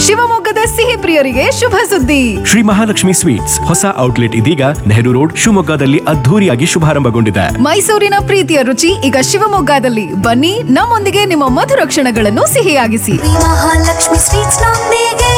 ಶಿವಮೊಗ್ಗದ ಸಿಹಿ ಪ್ರಿಯರಿಗೆ ಶುಭ ಸುದ್ದಿ ಶ್ರೀ ಮಹಾಲಕ್ಷ್ಮಿ ಸ್ವೀಟ್ಸ್ ಹೊಸ ಔಟ್ಲೆಟ್ ಇದೀಗ ನೆಹರು ರೋಡ್ ಶಿವಮೊಗ್ಗದಲ್ಲಿ ಅದ್ಧೂರಿಯಾಗಿ ಶುಭಾರಂಭಗೊಂಡಿದೆ ಮೈಸೂರಿನ ಪ್ರೀತಿಯ ರುಚಿ ಈಗ ಶಿವಮೊಗ್ಗದಲ್ಲಿ ಬನ್ನಿ ನಮ್ಮೊಂದಿಗೆ ನಿಮ್ಮ ಮಧುರ ಕ್ಷಣಗಳನ್ನು ಸಿಹಿಯಾಗಿಸಿ ಮಹಾಲಕ್ಷ್ಮಿ ಸ್ವೀಟ್ಸ್ ನೊಂದಿಗೆ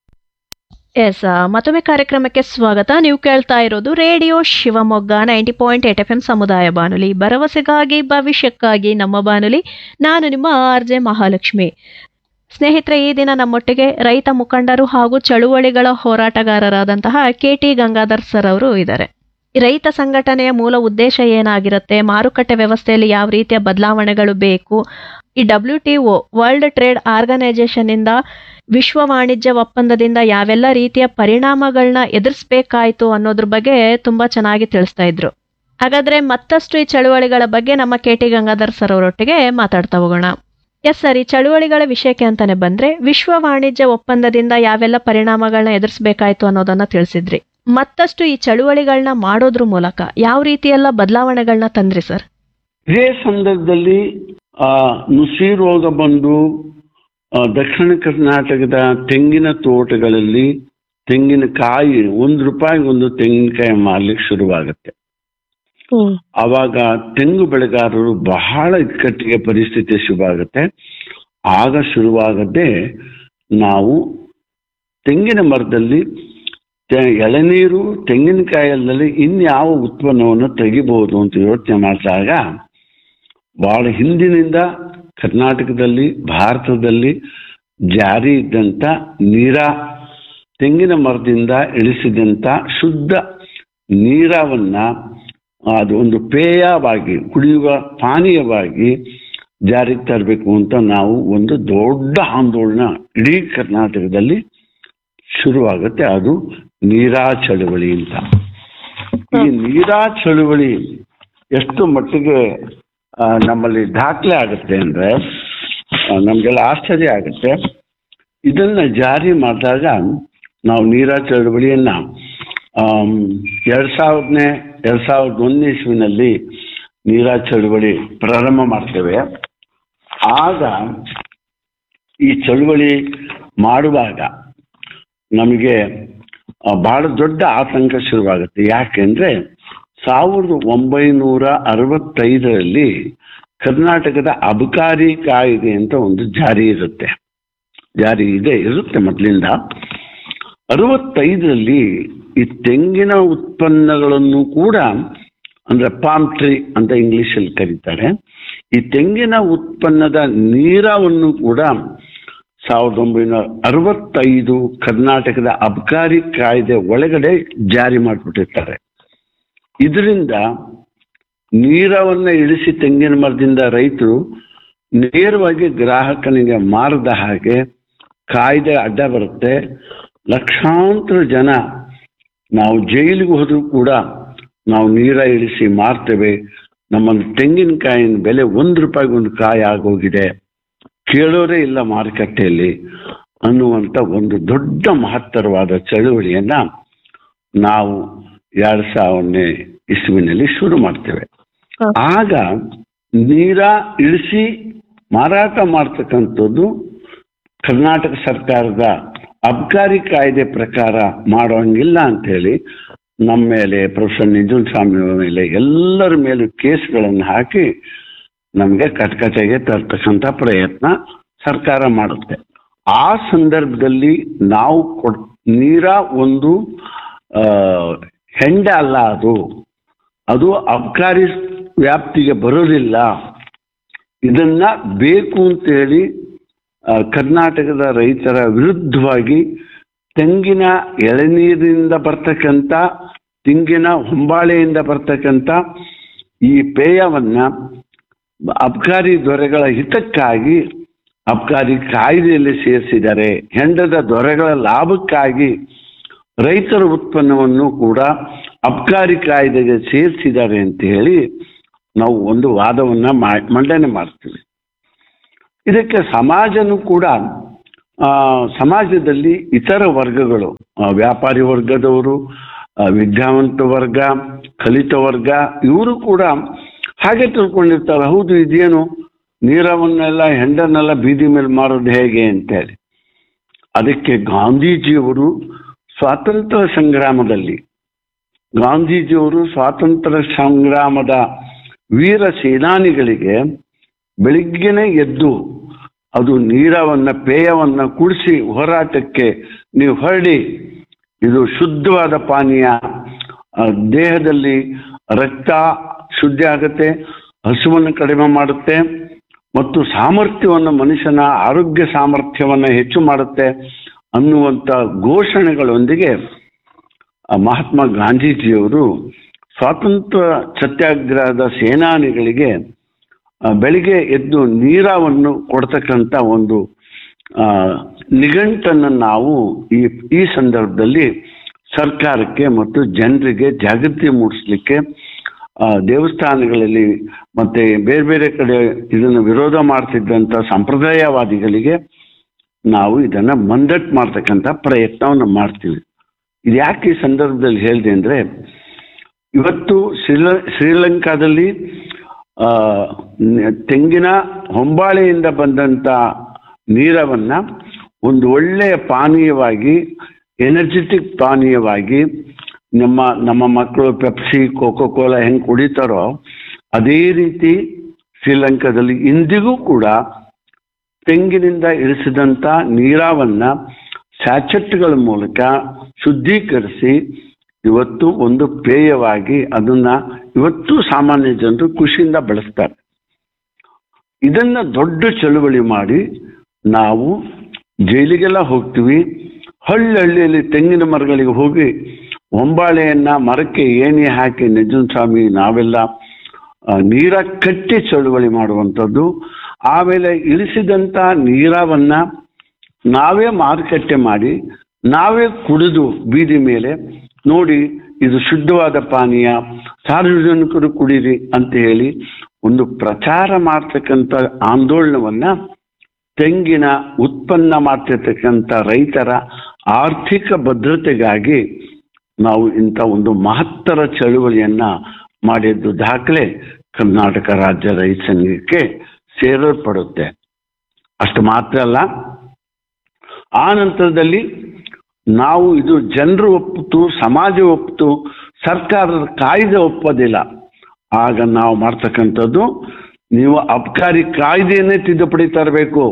ಎಸ್ ಮತ್ತೊಮ್ಮೆ ಕಾರ್ಯಕ್ರಮಕ್ಕೆ ಸ್ವಾಗತ ನೀವು ಕೇಳ್ತಾ ಇರೋದು radio Shivamogga ninety point eight F M ಸಮುದಾಯ ಬಾನುಲಿ ಭರವಸೆಗಾಗಿ ಭವಿಷ್ಯಕ್ಕಾಗಿ ನಮ್ಮ ಬಾನುಲಿ ನಾನು ನಿಮ್ಮ ಆರ್ ಜೆ ಮಹಾಲಕ್ಷ್ಮಿ ಸ್ನೇಹಿತರೆ ಈ ದಿನ ನಮ್ಮೊಟ್ಟಿಗೆ ರೈತ ಮುಖಂಡರು ಹಾಗೂ ಚಳುವಳಿಗಳ ಹೋರಾಟಗಾರರಾದಂತಹ ಕೆ ಟಿ ಗಂಗಾಧರ್ ಸರ್ ಅವರು ಇದ್ದಾರೆ ರೈತ ಸಂಘಟನೆಯ ಮೂಲ ಉದ್ದೇಶ ಏನಾಗಿರುತ್ತೆ ಮಾರುಕಟ್ಟೆ ವ್ಯವಸ್ಥೆಯಲ್ಲಿ ಯಾವ ರೀತಿಯ ಬದಲಾವಣೆಗಳು ಬೇಕು ಈ W T O world trade organisation ಇಂದ ವಿಶ್ವ ವಾಣಿಜ್ಯ ಒಪ್ಪಂದದಿಂದ ಯಾವೆಲ್ಲ ರೀತಿಯ ಪರಿಣಾಮಗಳನ್ನ ಎದುರಿಸಬೇಕಾಯ್ತು ಅನ್ನೋದ್ರ ಬಗ್ಗೆ ತುಂಬಾ ಚೆನ್ನಾಗಿ ತಿಳಿಸ್ತಾ ಇದ್ರು ಹಾಗಾದ್ರೆ ಮತ್ತಷ್ಟು ಈ ಚಳುವಳಿಗಳ ಬಗ್ಗೆ ನಮ್ಮ ಕೆ ಟಿ ಗಂಗಾಧರ್ ಸರ್ ಅವರೊಟ್ಟಿಗೆ ಮಾತಾಡ್ತಾ ಹೋಗೋಣ ಎಸ್ ಸರ್ ಈ ಚಳುವಳಿಗಳ ವಿಷಯಕ್ಕೆ ಅಂತಾನೆ ಬಂದ್ರೆ ವಿಶ್ವ ವಾಣಿಜ್ಯ ಒಪ್ಪಂದದಿಂದ ಯಾವೆಲ್ಲ ಪರಿಣಾಮಗಳನ್ನ ಎದುರಿಸಬೇಕಾಯ್ತು ಅನ್ನೋದನ್ನ ತಿಳಿಸಿದ್ರಿ ಮತ್ತಷ್ಟು ಈ ಚಳುವಳಿಗಳನ್ನ ಮಾಡೋದ್ರ ಮೂಲಕ ಯಾವ ರೀತಿಯೆಲ್ಲ ಬದಲಾವಣೆಗಳನ್ನ ತಂದ್ರಿ ಸರ್ ಇದೇ ಸಂದರ್ಭದಲ್ಲಿ ಆ, ನುಸಿ ರೋಗ ಬಂದು ಆ, ದಕ್ಷಿಣ ಕರ್ನಾಟಕದ ತೆಂಗಿನ ತೋಟಗಳಲ್ಲಿ ತೆಂಗಿನಕಾಯಿ ಒಂದು ರೂಪಾಯಿ ಒಂದು ತೆಂಗಿನಕಾಯಿ ಮಾರ್ಲಿಕ್ಕೆ ಶುರುವಾಗುತ್ತೆ ಆವಾಗ ತೆಂಗು ಬೆಳೆಗಾರರು ಬಹಳ ಇಕ್ಕಟ್ಟಿಗೆ ಪರಿಸ್ಥಿತಿ ಶುರುವಾಗುತ್ತೆ ಆಗ ಶುರುವಾಗದೆ ನಾವು ತೆಂಗಿನ ಮರದಲ್ಲಿ ತೆ- ಎಳನೀರು ತೆಂಗಿನಕಾಯಲ್ಲಿ ಇನ್ಯಾವ ಉತ್ಪನ್ನವನ್ನು ತೆಗಿಬಹುದು ಅಂತ ಯೋಚನೆ ಮಾಡಿದಾಗ ಬಹಳ ಹಿಂದಿನಿಂದ ಕರ್ನಾಟಕದಲ್ಲಿ ಭಾರತದಲ್ಲಿ ಜಾರಿ ಇದ್ದಂಥ ನೀರಾ ತೆಂಗಿನ ಮರದಿಂದ ಇಳಿಸಿದಂಥ ಶುದ್ಧ ನೀರವನ್ನ ಅದು ಒಂದು ಪೇಯವಾಗಿ ಕುಡಿಯುವ ಪಾನೀಯವಾಗಿ ಜಾರಿಗೆ ತರಬೇಕು ಅಂತ ನಾವು ಒಂದು ದೊಡ್ಡ ಆಂದೋಲನ ಇಡೀ ಕರ್ನಾಟಕದಲ್ಲಿ ಶುರುವಾಗುತ್ತೆ ಅದು ನೀರಾ ಚಳುವಳಿ ಅಂತ ಈ ನೀರಾ ಚಳುವಳಿ ಎಷ್ಟು ಮಟ್ಟಿಗೆ ಆ, ನಮ್ಮಲ್ಲಿ ದಾಖಲೆ ಆಗುತ್ತೆ ಅಂದ್ರೆ ಆ, ನಮ್ಗೆಲ್ಲ ಆಶ್ಚರ್ಯ ಆಗುತ್ತೆ ಇದನ್ನ ಜಾರಿ ಮಾಡಿದಾಗ ನಾವು ನೀರಾ ಚಳುವಳಿಯನ್ನ ಆಮ್, ಎರಡ್ ಸಾವಿರದನೇ ಎರಡ್ ಸಾವಿರದ ಒಂದನೇ ಇಸ್ವಿನಲ್ಲಿ ನೀರಾ ಚಳುವಳಿ ಪ್ರಾರಂಭ ಮಾಡ್ತೇವೆ ಆಗ ಈ ಚಳುವಳಿ ಮಾಡುವಾಗ ನಮಗೆ ಆ, ಬಹಳ ದೊಡ್ಡ ಆತಂಕ ಶುರುವಾಗುತ್ತೆ ಯಾಕೆಂದ್ರೆ ಸಾವಿರದ ಒಂಬೈನೂರ ಅರವತ್ತೈದರಲ್ಲಿ ಕರ್ನಾಟಕದ ಅಬಕಾರಿ ಕಾಯ್ದೆ ಅಂತ ಒಂದು ಜಾರಿ ಇರುತ್ತೆ ಜಾರಿ ಇದೆ ಇರುತ್ತೆ ಮೊದಲಿಂದ ಅರವತ್ತೈದರಲ್ಲಿ ಈ ತೆಂಗಿನ ಉತ್ಪನ್ನಗಳನ್ನು ಕೂಡ ಅಂದ್ರೆ ಪಾಮ್ ಟ್ರೀ ಅಂತ ಇಂಗ್ಲಿಷಲ್ಲಿ ಕರೀತಾರೆ ಈ ತೆಂಗಿನ ಉತ್ಪನ್ನದ ನೀರವನ್ನು ಕೂಡ ಸಾವಿರದ ಒಂಬೈನೂರ ಅರವತ್ತೈದು ಕರ್ನಾಟಕದ ಅಬಕಾರಿ ಕಾಯ್ದೆ ಒಳಗಡೆ ಜಾರಿ ಮಾಡಿಬಿಟ್ಟಿರ್ತಾರೆ ಇದರಿಂದ ನೀರವನ್ನ ಇಳಿಸಿ ತೆಂಗಿನ ಮರದಿಂದ ರೈತರು ನೇರವಾಗಿ ಗ್ರಾಹಕನಿಗೆ ಮಾರದ ಹಾಗೆ ಕಾಯ್ದೆ ಅಡ್ಡ ಬರುತ್ತೆ ಲಕ್ಷಾಂತರ ಜನ ನಾವು ಜೈಲಿಗೆ ಹೋದ್ರೂ ಕೂಡ ನಾವು ನೀರ ಇಳಿಸಿ ಮಾರ್ತೇವೆ ನಮ್ಮ ತೆಂಗಿನಕಾಯಿನ ಬೆಲೆ ಒಂದು ರೂಪಾಯಿಗೆ ಒಂದು ಕಾಯಿ ಆಗೋಗಿದೆ ಕೇಳೋರೇ ಇಲ್ಲ ಮಾರುಕಟ್ಟೆಯಲ್ಲಿ ಅನ್ನುವಂಥ ಒಂದು ದೊಡ್ಡ ಮಹತ್ತರವಾದ ಚಳುವಳಿಯನ್ನ ನಾವು ಎರಡ್ ಸಾವಿರನೇ ಇಸ್ವಿನಲ್ಲಿ ಶುರು ಮಾಡ್ತೇವೆ ಆಗ ನೀರ ಇಳಿಸಿ ಮಾರಾಟ ಮಾಡ್ತಕ್ಕಂಥದ್ದು ಕರ್ನಾಟಕ ಸರ್ಕಾರದ ಅಬ್ಕಾರಿ ಕಾಯ್ದೆ ಪ್ರಕಾರ ಮಾಡೋಂಗಿಲ್ಲ ಅಂತ ಹೇಳಿ ನಮ್ಮ ಮೇಲೆ ಪ್ರೊಫೆಸರ್ ನಿಜುನ್ ಸ್ವಾಮಿ ಮೇಲೆ ಎಲ್ಲರ ಮೇಲೂ ಕೇಸ್ಗಳನ್ನು ಹಾಕಿ ನಮಗೆ ಕಟ್ಕಟೆಗೆ ತರ್ತಕ್ಕಂಥ ಪ್ರಯತ್ನ ಸರ್ಕಾರ ಮಾಡುತ್ತೆ ಆ ಸಂದರ್ಭದಲ್ಲಿ ನಾವು ಕೊಡ್ ನೀರ ಒಂದು ಆ, ಹೆಂಡ ಅಲ್ಲ ಅದು ಅದು ಅಬ್ಕಾರಿ ವ್ಯಾಪ್ತಿಗೆ ಬರೋದಿಲ್ಲ ಇದನ್ನ ಬೇಕು ಅಂತೇಳಿ ಆ, ಕರ್ನಾಟಕದ ರೈತರ ವಿರುದ್ಧವಾಗಿ ತೆಂಗಿನ ಎಳನೀರಿನಿಂದ ಬರ್ತಕ್ಕಂಥ ತೆಂಗಿನ ಹೊಂಬಾಳೆಯಿಂದ ಬರ್ತಕ್ಕಂಥ ಈ ಪೇಯವನ್ನ ಅಬ್ಕಾರಿ ದೊರೆಗಳ ಹಿತಕ್ಕಾಗಿ ಅಬ್ಕಾರಿ ಕಾಯ್ದೆಯಲ್ಲಿ ಸೇರಿಸಿದ್ದಾರೆ ಹೆಂಡದ ದೊರೆಗಳ ಲಾಭಕ್ಕಾಗಿ ರೈತರ ಉತ್ಪನ್ನವನ್ನು ಕೂಡ ಅಬ್ಕಾರಿ ಕಾಯ್ದೆಗೆ ಸೇರಿಸಿದ್ದಾರೆ ಅಂತ ಹೇಳಿ ನಾವು ಒಂದು ವಾದವನ್ನ ಮಾ- ಮಂಡನೆ ಮಾಡ್ತೀವಿ ಇದಕ್ಕೆ ಸಮಾಜನೂ ಕೂಡ ಆ, ಸಮಾಜದಲ್ಲಿ ಇತರ ವರ್ಗಗಳು ಆ, ವ್ಯಾಪಾರಿ ವರ್ಗದವರು ಆ, ವಿದ್ಯಾವಂತ ವರ್ಗ ಕಲಿತ ವರ್ಗ ಇವರು ಕೂಡ ಹಾಗೆ ತಿಳ್ಕೊಂಡಿರ್ತಾರೆ ಹೌದು ಇದೇನು ನೀರವನ್ನೆಲ್ಲ ಹೆಂಡನ್ನೆಲ್ಲ ಬೀದಿ ಮೇಲೆ ಮಾರೋದು ಹೇಗೆ ಅಂತೇಳಿ ಅದಕ್ಕೆ ಗಾಂಧೀಜಿಯವರು ಸ್ವಾತಂತ್ರ್ಯ ಸಂಗ್ರಾಮದಲ್ಲಿ ಗಾಂಧೀಜಿಯವರು ಸ್ವಾತಂತ್ರ್ಯ ಸಂಗ್ರಾಮದ ವೀರ ಸೇನಾನಿಗಳಿಗೆ ಬೆಳಿಗ್ಗೆನೆ ಎದ್ದು ಅದು ನೀರವನ್ನ ಪೇಯವನ್ನ ಕುಡಿಸಿ ಹೋರಾಟಕ್ಕೆ ನೀವು ಹೊರಡಿ ಇದು ಶುದ್ಧವಾದ ಪಾನೀಯ ಆ, ದೇಹದಲ್ಲಿ ರಕ್ತ ಶುದ್ಧಿ ಆಗುತ್ತೆ ಹಸುವನ್ನು ಕಡಿಮೆ ಮಾಡುತ್ತೆ ಮತ್ತು ಸಾಮರ್ಥ್ಯವನ್ನು ಮನುಷ್ಯನ ಆರೋಗ್ಯ ಸಾಮರ್ಥ್ಯವನ್ನು ಹೆಚ್ಚು ಮಾಡುತ್ತೆ ಅನ್ನುವಂಥ ಘೋಷಣೆಗಳೊಂದಿಗೆ ಆ ಮಹಾತ್ಮ ಗಾಂಧೀಜಿಯವರು ಸ್ವಾತಂತ್ರ್ಯ ಸತ್ಯಾಗ್ರಹದ ಸೇನಾನಿಗಳಿಗೆ ಆ, ಬೆಳಿಗ್ಗೆ ಎದ್ದು ನೀರವನ್ನು ಕೊಡ್ತಕ್ಕಂಥ ಒಂದು ಆ, ನಿಘಂಟನ್ನು ನಾವು ಈ ಈ ಸಂದರ್ಭದಲ್ಲಿ ಸರ್ಕಾರಕ್ಕೆ ಮತ್ತು ಜನರಿಗೆ ಜಾಗೃತಿ ಮೂಡಿಸ್ಲಿಕ್ಕೆ ಆ, ದೇವಸ್ಥಾನಗಳಲ್ಲಿ ಮತ್ತೆ ಬೇರೆ ಬೇರೆ ಕಡೆ ಇದನ್ನು ವಿರೋಧ ಮಾಡ್ತಿದ್ದಂಥ ಸಂಪ್ರದಾಯವಾದಿಗಳಿಗೆ ನಾವು ಇದನ್ನ ಮಂದಟ್ ಮಾಡ್ತಕ್ಕಂಥ ಪ್ರಯತ್ನವನ್ನು ಮಾಡ್ತೀವಿ ಇದು ಯಾಕೆ ಈ ಸಂದರ್ಭದಲ್ಲಿ ಹೇಳಿದೆ ಅಂದ್ರೆ ಇವತ್ತು ಶ್ರೀಲ ಶ್ರೀಲಂಕಾದಲ್ಲಿ ಆ, ನ- ತೆಂಗಿನ ಹೊಂಬಾಳೆಯಿಂದ ಬಂದಂತ ನೀರವನ್ನ ಒಂದು ಒಳ್ಳೆಯ ಪಾನೀಯವಾಗಿ ಎನರ್ಜೆಟಿಕ್ ಪಾನೀಯವಾಗಿ ನಮ್ಮ ನಮ್ಮ ಮಕ್ಕಳು ಪೆಪ್ಸಿ ಕೋಕೋ ಕೋಲಾ ಹೆಂಗೆ ಕುಡಿತಾರೋ ಅದೇ ರೀತಿ ಶ್ರೀಲಂಕಾದಲ್ಲಿ ಇಂದಿಗೂ ಕೂಡ ತೆಂಗಿನಿಂದ ಇಳಿಸಿದಂಥ ನೀರಾವನ್ನ ಸ್ಯಾಚೆಟ್ಗಳ ಮೂಲಕ ಶುದ್ಧೀಕರಿಸಿ ಇವತ್ತು ಒಂದು ಪೇಯವಾಗಿ ಅದನ್ನ ಇವತ್ತು ಸಾಮಾನ್ಯ ಜನರು ಖುಷಿಯಿಂದ ಬಳಸ್ತಾರೆ ಇದನ್ನ ದೊಡ್ಡ ಚಳುವಳಿ ಮಾಡಿ ನಾವು ಜೈಲಿಗೆಲ್ಲ ಹೋಗ್ತೀವಿ ಹಳ್ಳಿ ಹಳ್ಳಿಯಲ್ಲಿ ತೆಂಗಿನ ಮರಗಳಿಗೆ ಹೋಗಿ ಹೊಂಬಾಳೆಯನ್ನ ಮರಕ್ಕೆ ಏಣಿ ಹಾಕಿ ನಿಜನ್ ಸ್ವಾಮಿ ನಾವೆಲ್ಲ ಆ, ನೀರ ಕಟ್ಟಿ ಚಳುವಳಿ ಮಾಡುವಂಥದ್ದು ಆಮೇಲೆ ಇಳಿಸಿದಂಥ ನೀರವನ್ನ ನಾವೇ ಮಾರುಕಟ್ಟೆ ಮಾಡಿ ನಾವೇ ಕುಡಿದು ಬೀದಿ ಮೇಲೆ ನೋಡಿ ಇದು ಶುದ್ಧವಾದ ಪಾನೀಯ ಸಾರ್ವಜನಿಕರು ಕುಡೀರಿ ಅಂತ ಹೇಳಿ ಒಂದು ಪ್ರಚಾರ ಮಾಡ್ತಕ್ಕಂಥ ಆಂದೋಲನವನ್ನ ತೆಂಗಿನ ಉತ್ಪನ್ನ ಮಾಡ್ತಿರ್ತಕ್ಕಂಥ ರೈತರ ಆರ್ಥಿಕ ಭದ್ರತೆಗಾಗಿ ನಾವು ಇಂಥ ಒಂದು ಮಹತ್ತರ ಚಳುವಳಿಯನ್ನ ಮಾಡಿದ್ದು ದಾಖಲೆ ಕರ್ನಾಟಕ ರಾಜ್ಯ ರೈತ ಸಂಘಕ್ಕೆ ಸೇರಲ್ಪಡುತ್ತೆ ಅಷ್ಟು ಮಾತ್ರ ಅಲ್ಲ ಆ ನಂತರದಲ್ಲಿ ನಾವು ಇದು ಜನರು ಒಪ್ಪಿತು ಸಮಾಜ ಒಪ್ಪಿತು ಸರ್ಕಾರದ ಕಾಯ್ದೆ ಒಪ್ಪೋದಿಲ್ಲ ಆಗ ನಾವು ಮಾಡ್ತಕ್ಕಂಥದ್ದು ನೀವು ಅಬ್ಕಾರಿ ಕಾಯ್ದೆಯನ್ನೇ ತಿದ್ದುಪಡಿ ತರಬೇಕು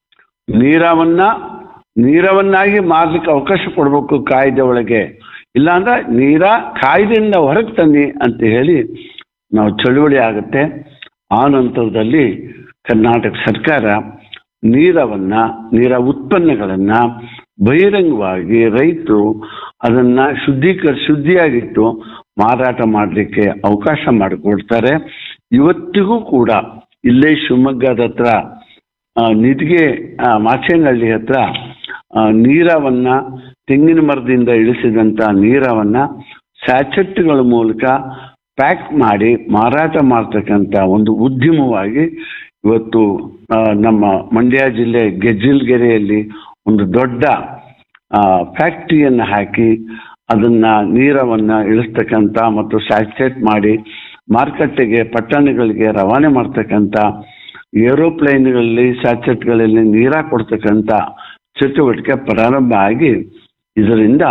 ನೀರವನ್ನ ನೀರವನ್ನಾಗಿ ಮಾರ್ಲಿಕ್ಕೆ ಅವಕಾಶ ಕೊಡಬೇಕು ಕಾಯ್ದೆ ಒಳಗೆ ಇಲ್ಲಾಂದ್ರೆ ನೀರ ಕಾಯ್ದೆಯಿಂದ ಹೊರಗೆ ತನ್ನಿ ಅಂತ ಹೇಳಿ ನಾವು ಚಳುವಳಿ ಆಗುತ್ತೆ ಆ ನಂತರದಲ್ಲಿ ಕರ್ನಾಟಕ ಸರ್ಕಾರ ನೀರವನ್ನ ನೀರ ಉತ್ಪನ್ನಗಳನ್ನ ಬಹಿರಂಗವಾಗಿ ರೈತರು ಅದನ್ನ ಶುದ್ಧೀಕರ ಶುದ್ಧಿಯಾಗಿಟ್ಟು ಮಾರಾಟ ಮಾಡಲಿಕ್ಕೆ ಅವಕಾಶ ಮಾಡಿಕೊಡ್ತಾರೆ ಇವತ್ತಿಗೂ ಕೂಡ ಇಲ್ಲೇ ಶಿವಮೊಗ್ಗದ ಹತ್ರ ಆ, ನಿಧಿಗೆ ಆ, ಮಾಚೇನಹಳ್ಳಿ ಹತ್ರ ಆ, ನೀರವನ್ನ ತೆಂಗಿನ ಮರದಿಂದ ಇಳಿಸಿದಂತ ನೀರವನ್ನ ಸ್ಯಾಚೆಟ್ಗಳ ಮೂಲಕ ಪ್ಯಾಕ್ ಮಾಡಿ ಮಾರಾಟ ಮಾಡ್ತಕ್ಕಂಥ ಒಂದು ಉದ್ಯಮವಾಗಿ ಇವತ್ತು ಆ, ನಮ್ಮ ಮಂಡ್ಯ ಜಿಲ್ಲೆ ಗೆಜ್ಜಿಲ್ಗೆರೆಯಲ್ಲಿ ಒಂದು ದೊಡ್ಡ ಫ್ಯಾಕ್ಟ್ರಿಯನ್ನು ಹಾಕಿ ಅದನ್ನ ನೀರವನ್ನ ಇಳಿಸ್ತಕ್ಕಂಥ ಮತ್ತು ಸ್ಯಾಚೆಟ್ ಮಾಡಿ ಮಾರುಕಟ್ಟೆಗೆ ಪಟ್ಟಣಗಳಿಗೆ ರವಾನೆ ಮಾಡ್ತಕ್ಕಂಥ ಏರೋಪ್ಲೇನ್ಗಳಲ್ಲಿ ಸ್ಯಾಚೆಟ್ಗಳಲ್ಲಿ ನೀರ ಕೊಡ್ತಕ್ಕಂಥ ಚಟುವಟಿಕೆ ಪ್ರಾರಂಭ ಆಗಿ ಇದರಿಂದ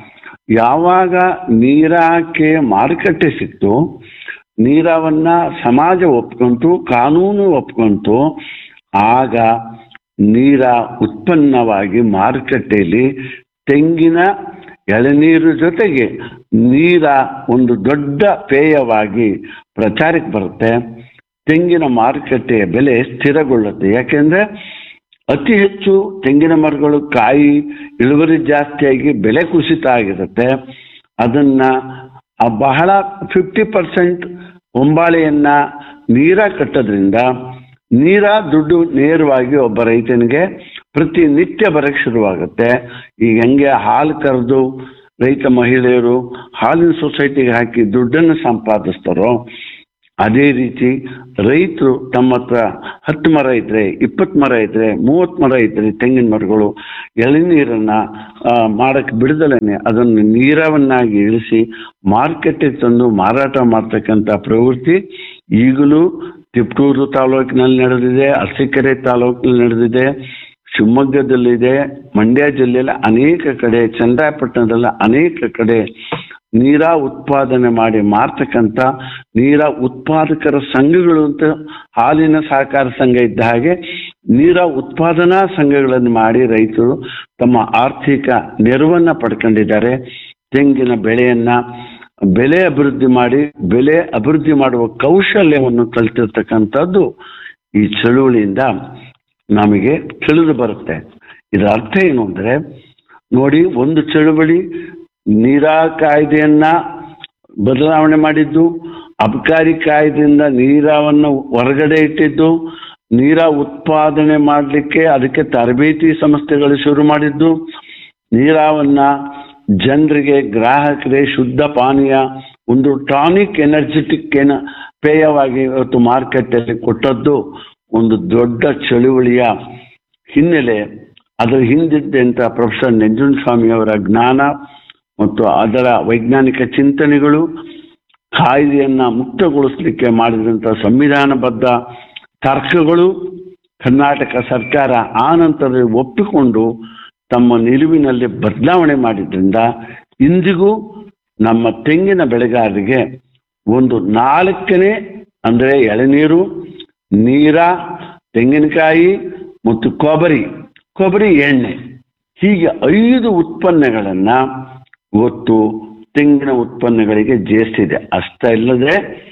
ಯಾವಾಗ ನೀರಾಕೆ ಮಾರುಕಟ್ಟೆ ಸಿಕ್ತು ನೀರವನ್ನ ಸಮಾಜ ಒಪ್ಕೊಂತು ಕಾನೂನು ಒಪ್ಕೊಂತು ಆಗ ನೀರ ಉತ್ಪನ್ನವಾಗಿ ಮಾರುಕಟ್ಟೆಯಲ್ಲಿ ತೆಂಗಿನ ಎಳನೀರು ಜೊತೆಗೆ ನೀರ ಒಂದು ದೊಡ್ಡ ಪೇಯವಾಗಿ ಪ್ರಚಾರಕ್ಕೆ ಬರುತ್ತೆ ತೆಂಗಿನ ಮಾರುಕಟ್ಟೆಯ ಬೆಲೆ ಸ್ಥಿರಗೊಳ್ಳುತ್ತೆ ಯಾಕೆಂದ್ರೆ ಅತಿ ಹೆಚ್ಚು ತೆಂಗಿನ ಮರಗಳು ಕಾಯಿ ಇಳುವರಿ ಜಾಸ್ತಿಯಾಗಿ ಬೆಲೆ ಕುಸಿತ ಆಗಿರುತ್ತೆ ಅದನ್ನ ಆ ಬಹಳ ಫಿಫ್ಟಿ ಪರ್ಸೆಂಟ್ ಹೊಂಬಾಳೆಯನ್ನ ನೀರ ಕಟ್ಟೋದ್ರಿಂದ ನೀರ ದುಡ್ಡು ನೇರವಾಗಿ ಒಬ್ಬ ರೈತನಿಗೆ ಪ್ರತಿನಿತ್ಯ ಬರಕ್ಕೆ ಶುರುವಾಗುತ್ತೆ ಈಗ ಹೆಂಗೆ ಹಾಲು ಕರೆದು ರೈತ ಮಹಿಳೆಯರು ಹಾಲಿನ ಸೊಸೈಟಿಗೆ ಹಾಕಿ ದುಡ್ಡನ್ನು ಸಂಪಾದಿಸ್ತಾರೋ ಅದೇ ರೀತಿ ರೈತರು ತಮ್ಮ ಹತ್ರ ಹತ್ತು ಮರ ಇದ್ರೆ ಇಪ್ಪತ್ತು ಮರ ಇದ್ರೆ ಮೂವತ್ತು ಮರ ಇದ್ರೆ ತೆಂಗಿನ ಮರಗಳು ಎಳನೀರನ್ನ ಆ, ಮಾಡಕ್ಕೆ ಬಿಡದಲೇನೆ ಅದನ್ನು ನೀರವನ್ನಾಗಿ ಇಳಿಸಿ ಮಾರ್ಕೆಟಿಗೆ ತಂದು ಮಾರಾಟ ಮಾಡ್ತಕ್ಕಂಥ ಪ್ರವೃತ್ತಿ ಈಗಲೂ ತಿಪ್ಟೂರು ತಾಲೂಕಿನಲ್ಲಿ ನಡೆದಿದೆ ಅರಸೀಕೆರೆ ತಾಲೂಕಿನಲ್ಲಿ ನಡೆದಿದೆ ಶಿವಮೊಗ್ಗದಲ್ಲಿದೆ ಮಂಡ್ಯ ಜಿಲ್ಲೆಯಲ್ಲಿ ಅನೇಕ ಕಡೆ ಚನ್ನರಾಯಪಟ್ಟಣದಲ್ಲಿ ಅನೇಕ ಕಡೆ ನೀರ ಉತ್ಪಾದನೆ ಮಾಡಿ ಮಾರ್ತಕ್ಕಂಥ ನೀರ ಉತ್ಪಾದಕರ ಸಂಘಗಳು ಅಂತ ಹಾಲಿನ ಸಹಕಾರ ಸಂಘ ಇದ್ದ ಹಾಗೆ ನೀರ ಉತ್ಪಾದನಾ ಸಂಘಗಳನ್ನು ಮಾಡಿ ರೈತರು ತಮ್ಮ ಆರ್ಥಿಕ ನೆರವನ್ನ ಪಡ್ಕೊಂಡಿದ್ದಾರೆ ತೆಂಗಿನ ಬೆಳೆಯನ್ನ ಬೆಲೆ ಅಭಿವೃದ್ಧಿ ಮಾಡಿ ಬೆಲೆ ಅಭಿವೃದ್ಧಿ ಮಾಡುವ ಕೌಶಲ್ಯವನ್ನು ಕಲ್ತಿರ್ತಕ್ಕಂಥದ್ದು ಈ ಚಳುವಳಿಯಿಂದ ನಮಗೆ ತಿಳಿದು ಬರುತ್ತೆ ಇದರ ಅರ್ಥ ಏನು ಅಂದರೆ ನೋಡಿ ಒಂದು ಚಳುವಳಿ ನೀರಾ ಕಾಯ್ದೆಯನ್ನ ಬದಲಾವಣೆ ಮಾಡಿದ್ದು ಅಬಕಾರಿ ಕಾಯ್ದೆಯಿಂದ ನೀರವನ್ನು ಹೊರಗಡೆ ಇಟ್ಟಿದ್ದು ನೀರ ಉತ್ಪಾದನೆ ಮಾಡಲಿಕ್ಕೆ ಅದಕ್ಕೆ ತರಬೇತಿ ಸಂಸ್ಥೆಗಳು ಶುರು ಮಾಡಿದ್ದು ನೀರಾವನ್ನ ಜನರಿಗೆ ಗ್ರಾಹಕರಿಗೆ ಶುದ್ಧ ಪಾನೀಯ ಒಂದು ಟಾನಿಕ್ ಎನರ್ಜೆಟಿಕ್ ಏನ ಪೇಯವಾಗಿ ಇವತ್ತು ಮಾರ್ಕೆಟಲ್ಲಿ ಕೊಟ್ಟದ್ದು ಒಂದು ದೊಡ್ಡ ಚಳುವಳಿಯ ಹಿನ್ನೆಲೆ ಅದರ ಹಿಂದಿದ್ದಂಥ ಪ್ರೊಫೆಸರ್ ನಂಜುಂಡಸ್ವಾಮಿ ಅವರ ಜ್ಞಾನ ಮತ್ತು ಅದರ ವೈಜ್ಞಾನಿಕ ಚಿಂತನೆಗಳು ಕಾಯ್ದೆಯನ್ನ ಮುಕ್ತಗೊಳಿಸಲಿಕ್ಕೆ ಮಾಡಿದಂಥ ಸಂವಿಧಾನಬದ್ಧ ತರ್ಕಗಳು ಕರ್ನಾಟಕ ಸರ್ಕಾರ ಆ ನಂತರದಲ್ಲಿ ಒಪ್ಪಿಕೊಂಡು ತಮ್ಮ ನಿಲುವಿನಲ್ಲಿ ಬದಲಾವಣೆ ಮಾಡಿದ್ರಿಂದ ಇಂದಿಗೂ ನಮ್ಮ ತೆಂಗಿನ ಬೆಳೆಗಾರರಿಗೆ ಒಂದು ನಾಲ್ಕನೇ ಅಂದರೆ ಎಳನೀರು ನೀರ ತೆಂಗಿನಕಾಯಿ ಮತ್ತು ಕೊಬ್ಬರಿ ಕೊಬ್ಬರಿ ಎಣ್ಣೆ ಹೀಗೆ ಐದು ಉತ್ಪನ್ನಗಳನ್ನ ಇವತ್ತು ತೆಂಗಿನ ಉತ್ಪನ್ನಗಳಿಗೆ ಜೇಸ್ತಿದೆ ಅಷ್ಟೇ ಇಲ್ಲದೆ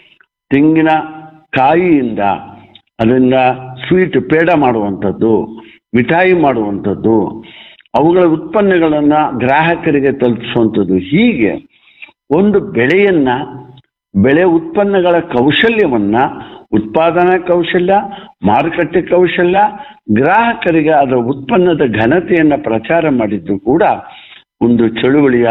ತೆಂಗಿನ ಕಾಯಿಯಿಂದ ಅದರಿಂದ ಸ್ವೀಟ್ ಪೇಡ ಮಾಡುವಂಥದ್ದು ಮಿಠಾಯಿ ಮಾಡುವಂಥದ್ದು ಅವುಗಳ ಉತ್ಪನ್ನಗಳನ್ನು ಗ್ರಾಹಕರಿಗೆ ತಲುಪಿಸುವಂಥದ್ದು ಹೀಗೆ ಒಂದು ಬೆಳೆಯನ್ನ ಬೆಳೆ ಉತ್ಪನ್ನಗಳ ಕೌಶಲ್ಯವನ್ನ ಉತ್ಪಾದನಾ ಕೌಶಲ್ಯ ಮಾರುಕಟ್ಟೆ ಕೌಶಲ್ಯ ಗ್ರಾಹಕರಿಗೆ ಅದರ ಉತ್ಪನ್ನದ ಘನತೆಯನ್ನ ಪ್ರಚಾರ ಮಾಡಿದ್ದು ಕೂಡ ಒಂದು ಚಳುವಳಿಯ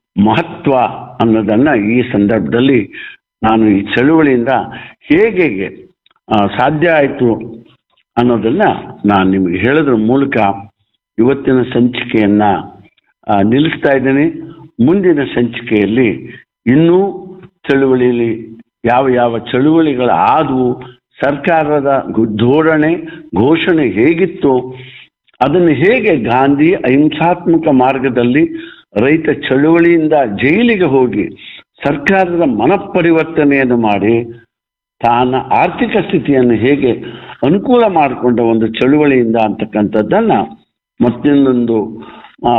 ಮಹತ್ವ ಅನ್ನೋದನ್ನ ಈ ಸಂದರ್ಭದಲ್ಲಿ ನಾನು ಈ ಚಳುವಳಿಯಿಂದ ಹೇಗೆ ಆ, ಸಾಧ್ಯ ಆಯಿತು ಅನ್ನೋದನ್ನ ನಾನು ನಿಮಗೆ ಹೇಳೋದ್ರ ಮೂಲಕ ಇವತ್ತಿನ ಸಂಚಿಕೆಯನ್ನ ಆ, ನಿಲ್ಲಿಸ್ತಾ ಇದ್ದೇನೆ ಮುಂದಿನ ಸಂಚಿಕೆಯಲ್ಲಿ ಇನ್ನೂ ಚಳುವಳಿಯಲ್ಲಿ ಯಾವ ಯಾವ ಚಳುವಳಿಗಳು ಆದವು ಸರ್ಕಾರದ ಗು- ಧೋರಣೆ ಘೋಷಣೆ ಹೇಗಿತ್ತು ಅದನ್ನು ಹೇಗೆ ಗಾಂಧಿ ಅಹಿಂಸಾತ್ಮಕ ಮಾರ್ಗದಲ್ಲಿ ರೈತ ಚಳುವಳಿಯಿಂದ ಜೈಲಿಗೆ ಹೋಗಿ ಸರ್ಕಾರದ ಮನಪರಿವರ್ತನೆಯನ್ನು ಮಾಡಿ ತಾನ ಆರ್ಥಿಕ ಸ್ಥಿತಿಯನ್ನು ಹೇಗೆ ಅನುಕೂಲ ಮಾಡಿಕೊಂಡ ಒಂದು ಚಳುವಳಿಯಿಂದ ಅಂತಕ್ಕಂಥದ್ದನ್ನ ಮತ್ತೊಂದೊಂದು ಆ,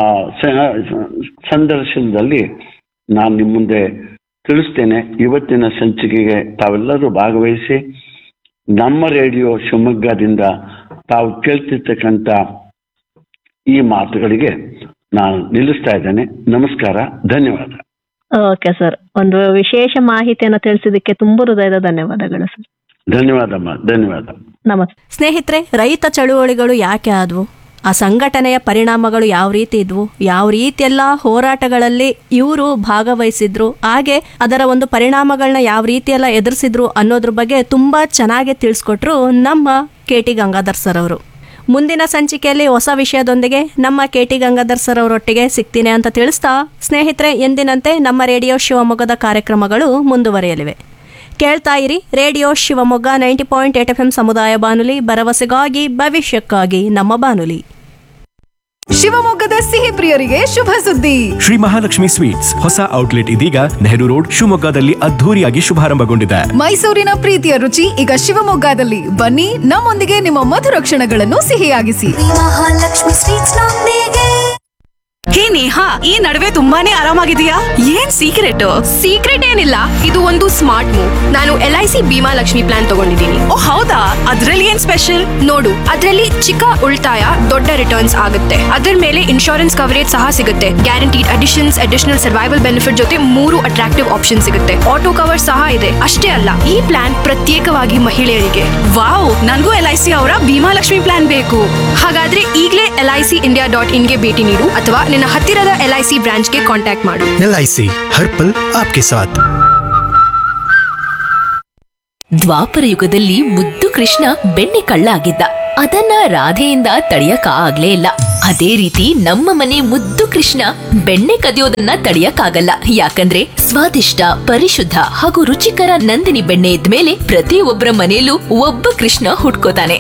ಸ- ಸಂದರ್ಶನದಲ್ಲಿ ನಾನು ನಿಮ್ಮ ಮುಂದೆ ತಿಳಿಸ್ತೇನೆ ಇವತ್ತಿನ ಸಂಚಿಕೆಗೆ ತಾವೆಲ್ಲರೂ ಭಾಗವಹಿಸಿ ನಮ್ಮ ರೇಡಿಯೋ ಶಿವಮೊಗ್ಗದಿಂದ ತಾವು ಕೇಳ್ತಿರ್ತಕ್ಕಂಥ ಈ ಮಾತುಗಳಿಗೆ ನಾನು ನಿಲ್ಲಿಸ್ತಾ ಇದ್ದೇನೆ ನಮಸ್ಕಾರ ಧನ್ಯವಾದ ಓಕೆ ಸರ್ ಒಂದು ವಿಶೇಷ ಮಾಹಿತಿಯನ್ನು ತಿಳಿಸಿದ್ದಕ್ಕೆ ತುಂಬ ಹೃದಯದ ಧನ್ಯವಾದಗಳು ಸರ್ ಧನ್ಯವಾದಮ್ಮ ಧನ್ಯವಾದ ನಮಸ್ತೆ ಸ್ನೇಹಿತರೆ ರೈತ ಚಳುವಳಿಗಳು ಯಾಕೆ ಆದವು ಆ ಸಂಘಟನೆಯ ಪರಿಣಾಮಗಳು ಯಾವ ರೀತಿ ಇದ್ವು ಯಾವ ರೀತಿಯೆಲ್ಲ ಹೋರಾಟಗಳಲ್ಲಿ ಇವರು ಭಾಗವಹಿಸಿದ್ರು ಹಾಗೆ ಅದರ ಒಂದು ಪರಿಣಾಮಗಳನ್ನ ಯಾವ ರೀತಿಯೆಲ್ಲ ಎದುರಿಸಿದ್ರು ಅನ್ನೋದ್ರ ಬಗ್ಗೆ ತುಂಬಾ ಚೆನ್ನಾಗಿ ತಿಳಿಸ್ಕೊಟ್ರು ನಮ್ಮ ಕೆ ಟಿ ಗಂಗಾಧರ್ ಸರ್ ಅವರು ಮುಂದಿನ ಸಂಚಿಕೆಯಲ್ಲಿ ಹೊಸ ವಿಷಯದೊಂದಿಗೆ ನಮ್ಮ ಕೆ ಟಿ ಗಂಗಾಧರ್ ಸರ್ ಅವರೊಟ್ಟಿಗೆ ಸಿಗ್ತೀನಿ ಅಂತ ತಿಳಿಸ್ತಾ ಸ್ನೇಹಿತರೆ ಎಂದಿನಂತೆ ನಮ್ಮ ರೇಡಿಯೋ ಶಿವಮೊಗ್ಗದ ಕಾರ್ಯಕ್ರಮಗಳು ಮುಂದುವರಿಯಲಿವೆ ಕೇಳ್ತಾ ಇರಿ radio Shivamogga ninety point eight F M ಸಮುದಾಯ ಬಾನುಲಿ ಭರವಸೆಗಾಗಿ ಭವಿಷ್ಯಕ್ಕಾಗಿ ನಮ್ಮ ಬಾನುಲಿ ಶಿವಮೊಗ್ಗದ ಸಿಹಿ ಪ್ರಿಯರಿಗೆ ಶುಭ ಸುದ್ದಿ ಶ್ರೀ ಮಹಾಲಕ್ಷ್ಮಿ ಸ್ವೀಟ್ಸ್ ಹೊಸ ಔಟ್ಲೆಟ್ ಇದೀಗ ನೆಹರು ರೋಡ್ ಶಿವಮೊಗ್ಗದಲ್ಲಿ ಅದ್ಧೂರಿಯಾಗಿ ಶುಭಾರಂಭಗೊಂಡಿದೆ ಮೈಸೂರಿನ ಪ್ರೀತಿಯ ರುಚಿ ಈಗ ಶಿವಮೊಗ್ಗದಲ್ಲಿ ಬನ್ನಿ ನಮ್ಮೊಂದಿಗೆ ನಿಮ್ಮ ಮಧುರ ಕ್ಷಣಗಳನ್ನು ಸಿಹಿಯಾಗಿಸಿ ಮಹಾಲಕ್ಷ್ಮಿ ಸ್ವೀಟ್ಸ್ ನೊಂದಿಗೆ ಹೇ ನೇಹಾ ಈ ನಡುವೆ ತುಂಬಾನೇ ಆರಾಮಾಗಿದೆಯಾ ಏನ್ ಸೀಕ್ರೆಟ್ ಸೀಕ್ರೆಟ್ ಏನಿಲ್ಲ ಇದು ಒಂದು ಸ್ಮಾರ್ಟ್ ಮೂವ್ ನಾನು L I C Bima Lakshmi plan ತಗೊಂಡಿದ್ದೀನಿ ಓ ಹೌದಾ ಅದ್ರಲ್ಲಿ ಏನ್ ಸ್ಪೆಷಲ್ ನೋಡು ಅದರಲ್ಲಿ ಚಿಕ್ಕ ಉಳಿತಾಯ ದೊಡ್ಡ ರಿಟರ್ನ್ಸ್ ಆಗುತ್ತೆ ಅದರ ಮೇಲೆ ಇನ್ಶೂರೆನ್ಸ್ ಕವರೇಜ್ ಸಹ ಸಿಗುತ್ತೆ guaranteed additions additional survival benefit ಜೊತೆ ಮೂರು ಅಟ್ರಾಕ್ಟಿವ್ ಆಪ್ಷನ್ ಸಿಗುತ್ತೆ ಆಟೋ ಕವರ್ ಸಹ ಇದೆ ಅಷ್ಟೇ ಅಲ್ಲ ಈ ಪ್ಲಾನ್ ಪ್ರತ್ಯೇಕವಾಗಿ ಮಹಿಳೆಯರಿಗೆ ವಾವ್ ನನ್ಗೂ ಎಲ್ ಐ ಸಿ ಅವರ ಭೀಮಾ ಲಕ್ಷ್ಮಿ ಪ್ಲಾನ್ ಬೇಕು ಹಾಗಾದ್ರೆ ಈಗಲೇ L I C India dot ಇನ್ಗೆ ಭೇಟಿ ನೀಡು ಅಥವಾ ನಿನ್ನ ಹತ್ತಿರದ ಎಲ್ ಐ ಸಿ ಬ್ರಾಂಚ್ಗೆ ಕಾಂಟ್ಯಾಕ್ಟ್ ಮಾಡು एल आई सी हर पल आपके साथ ದ್ವಾಪರ ಯುಗದಲ್ಲಿ ಮುದ್ದು ಕೃಷ್ಣ ಬೆಣ್ಣೆ ಕಳ್ಳ ಆಗಿದ್ದ ಅದನ್ನ ರಾಧೆಯಿಂದ ತಡೆಯಕ ಆಗ್ಲೇ ಇಲ್ಲ ಅದೇ ರೀತಿ ನಮ್ಮ ಮನೆ ಮುದ್ದು ಕೃಷ್ಣ ಬೆಣ್ಣೆ ಕದಿಯೋದನ್ನ ತಡೆಯಕ್ಕಾಗಲ್ಲ ಯಾಕಂದ್ರೆ ಸ್ವಾದಿಷ್ಟ ಪರಿಶುದ್ಧ ಹಾಗೂ ರುಚಿಕರ ನಂದಿನಿ ಬೆಣ್ಣೆ ಇದ್ಮೇಲೆ ಪ್ರತಿಯೊಬ್ಬರ ಮನೆಯಲ್ಲೂ ಒಬ್ಬ ಕೃಷ್ಣ ಹುಟ್ಕೋತಾನೆ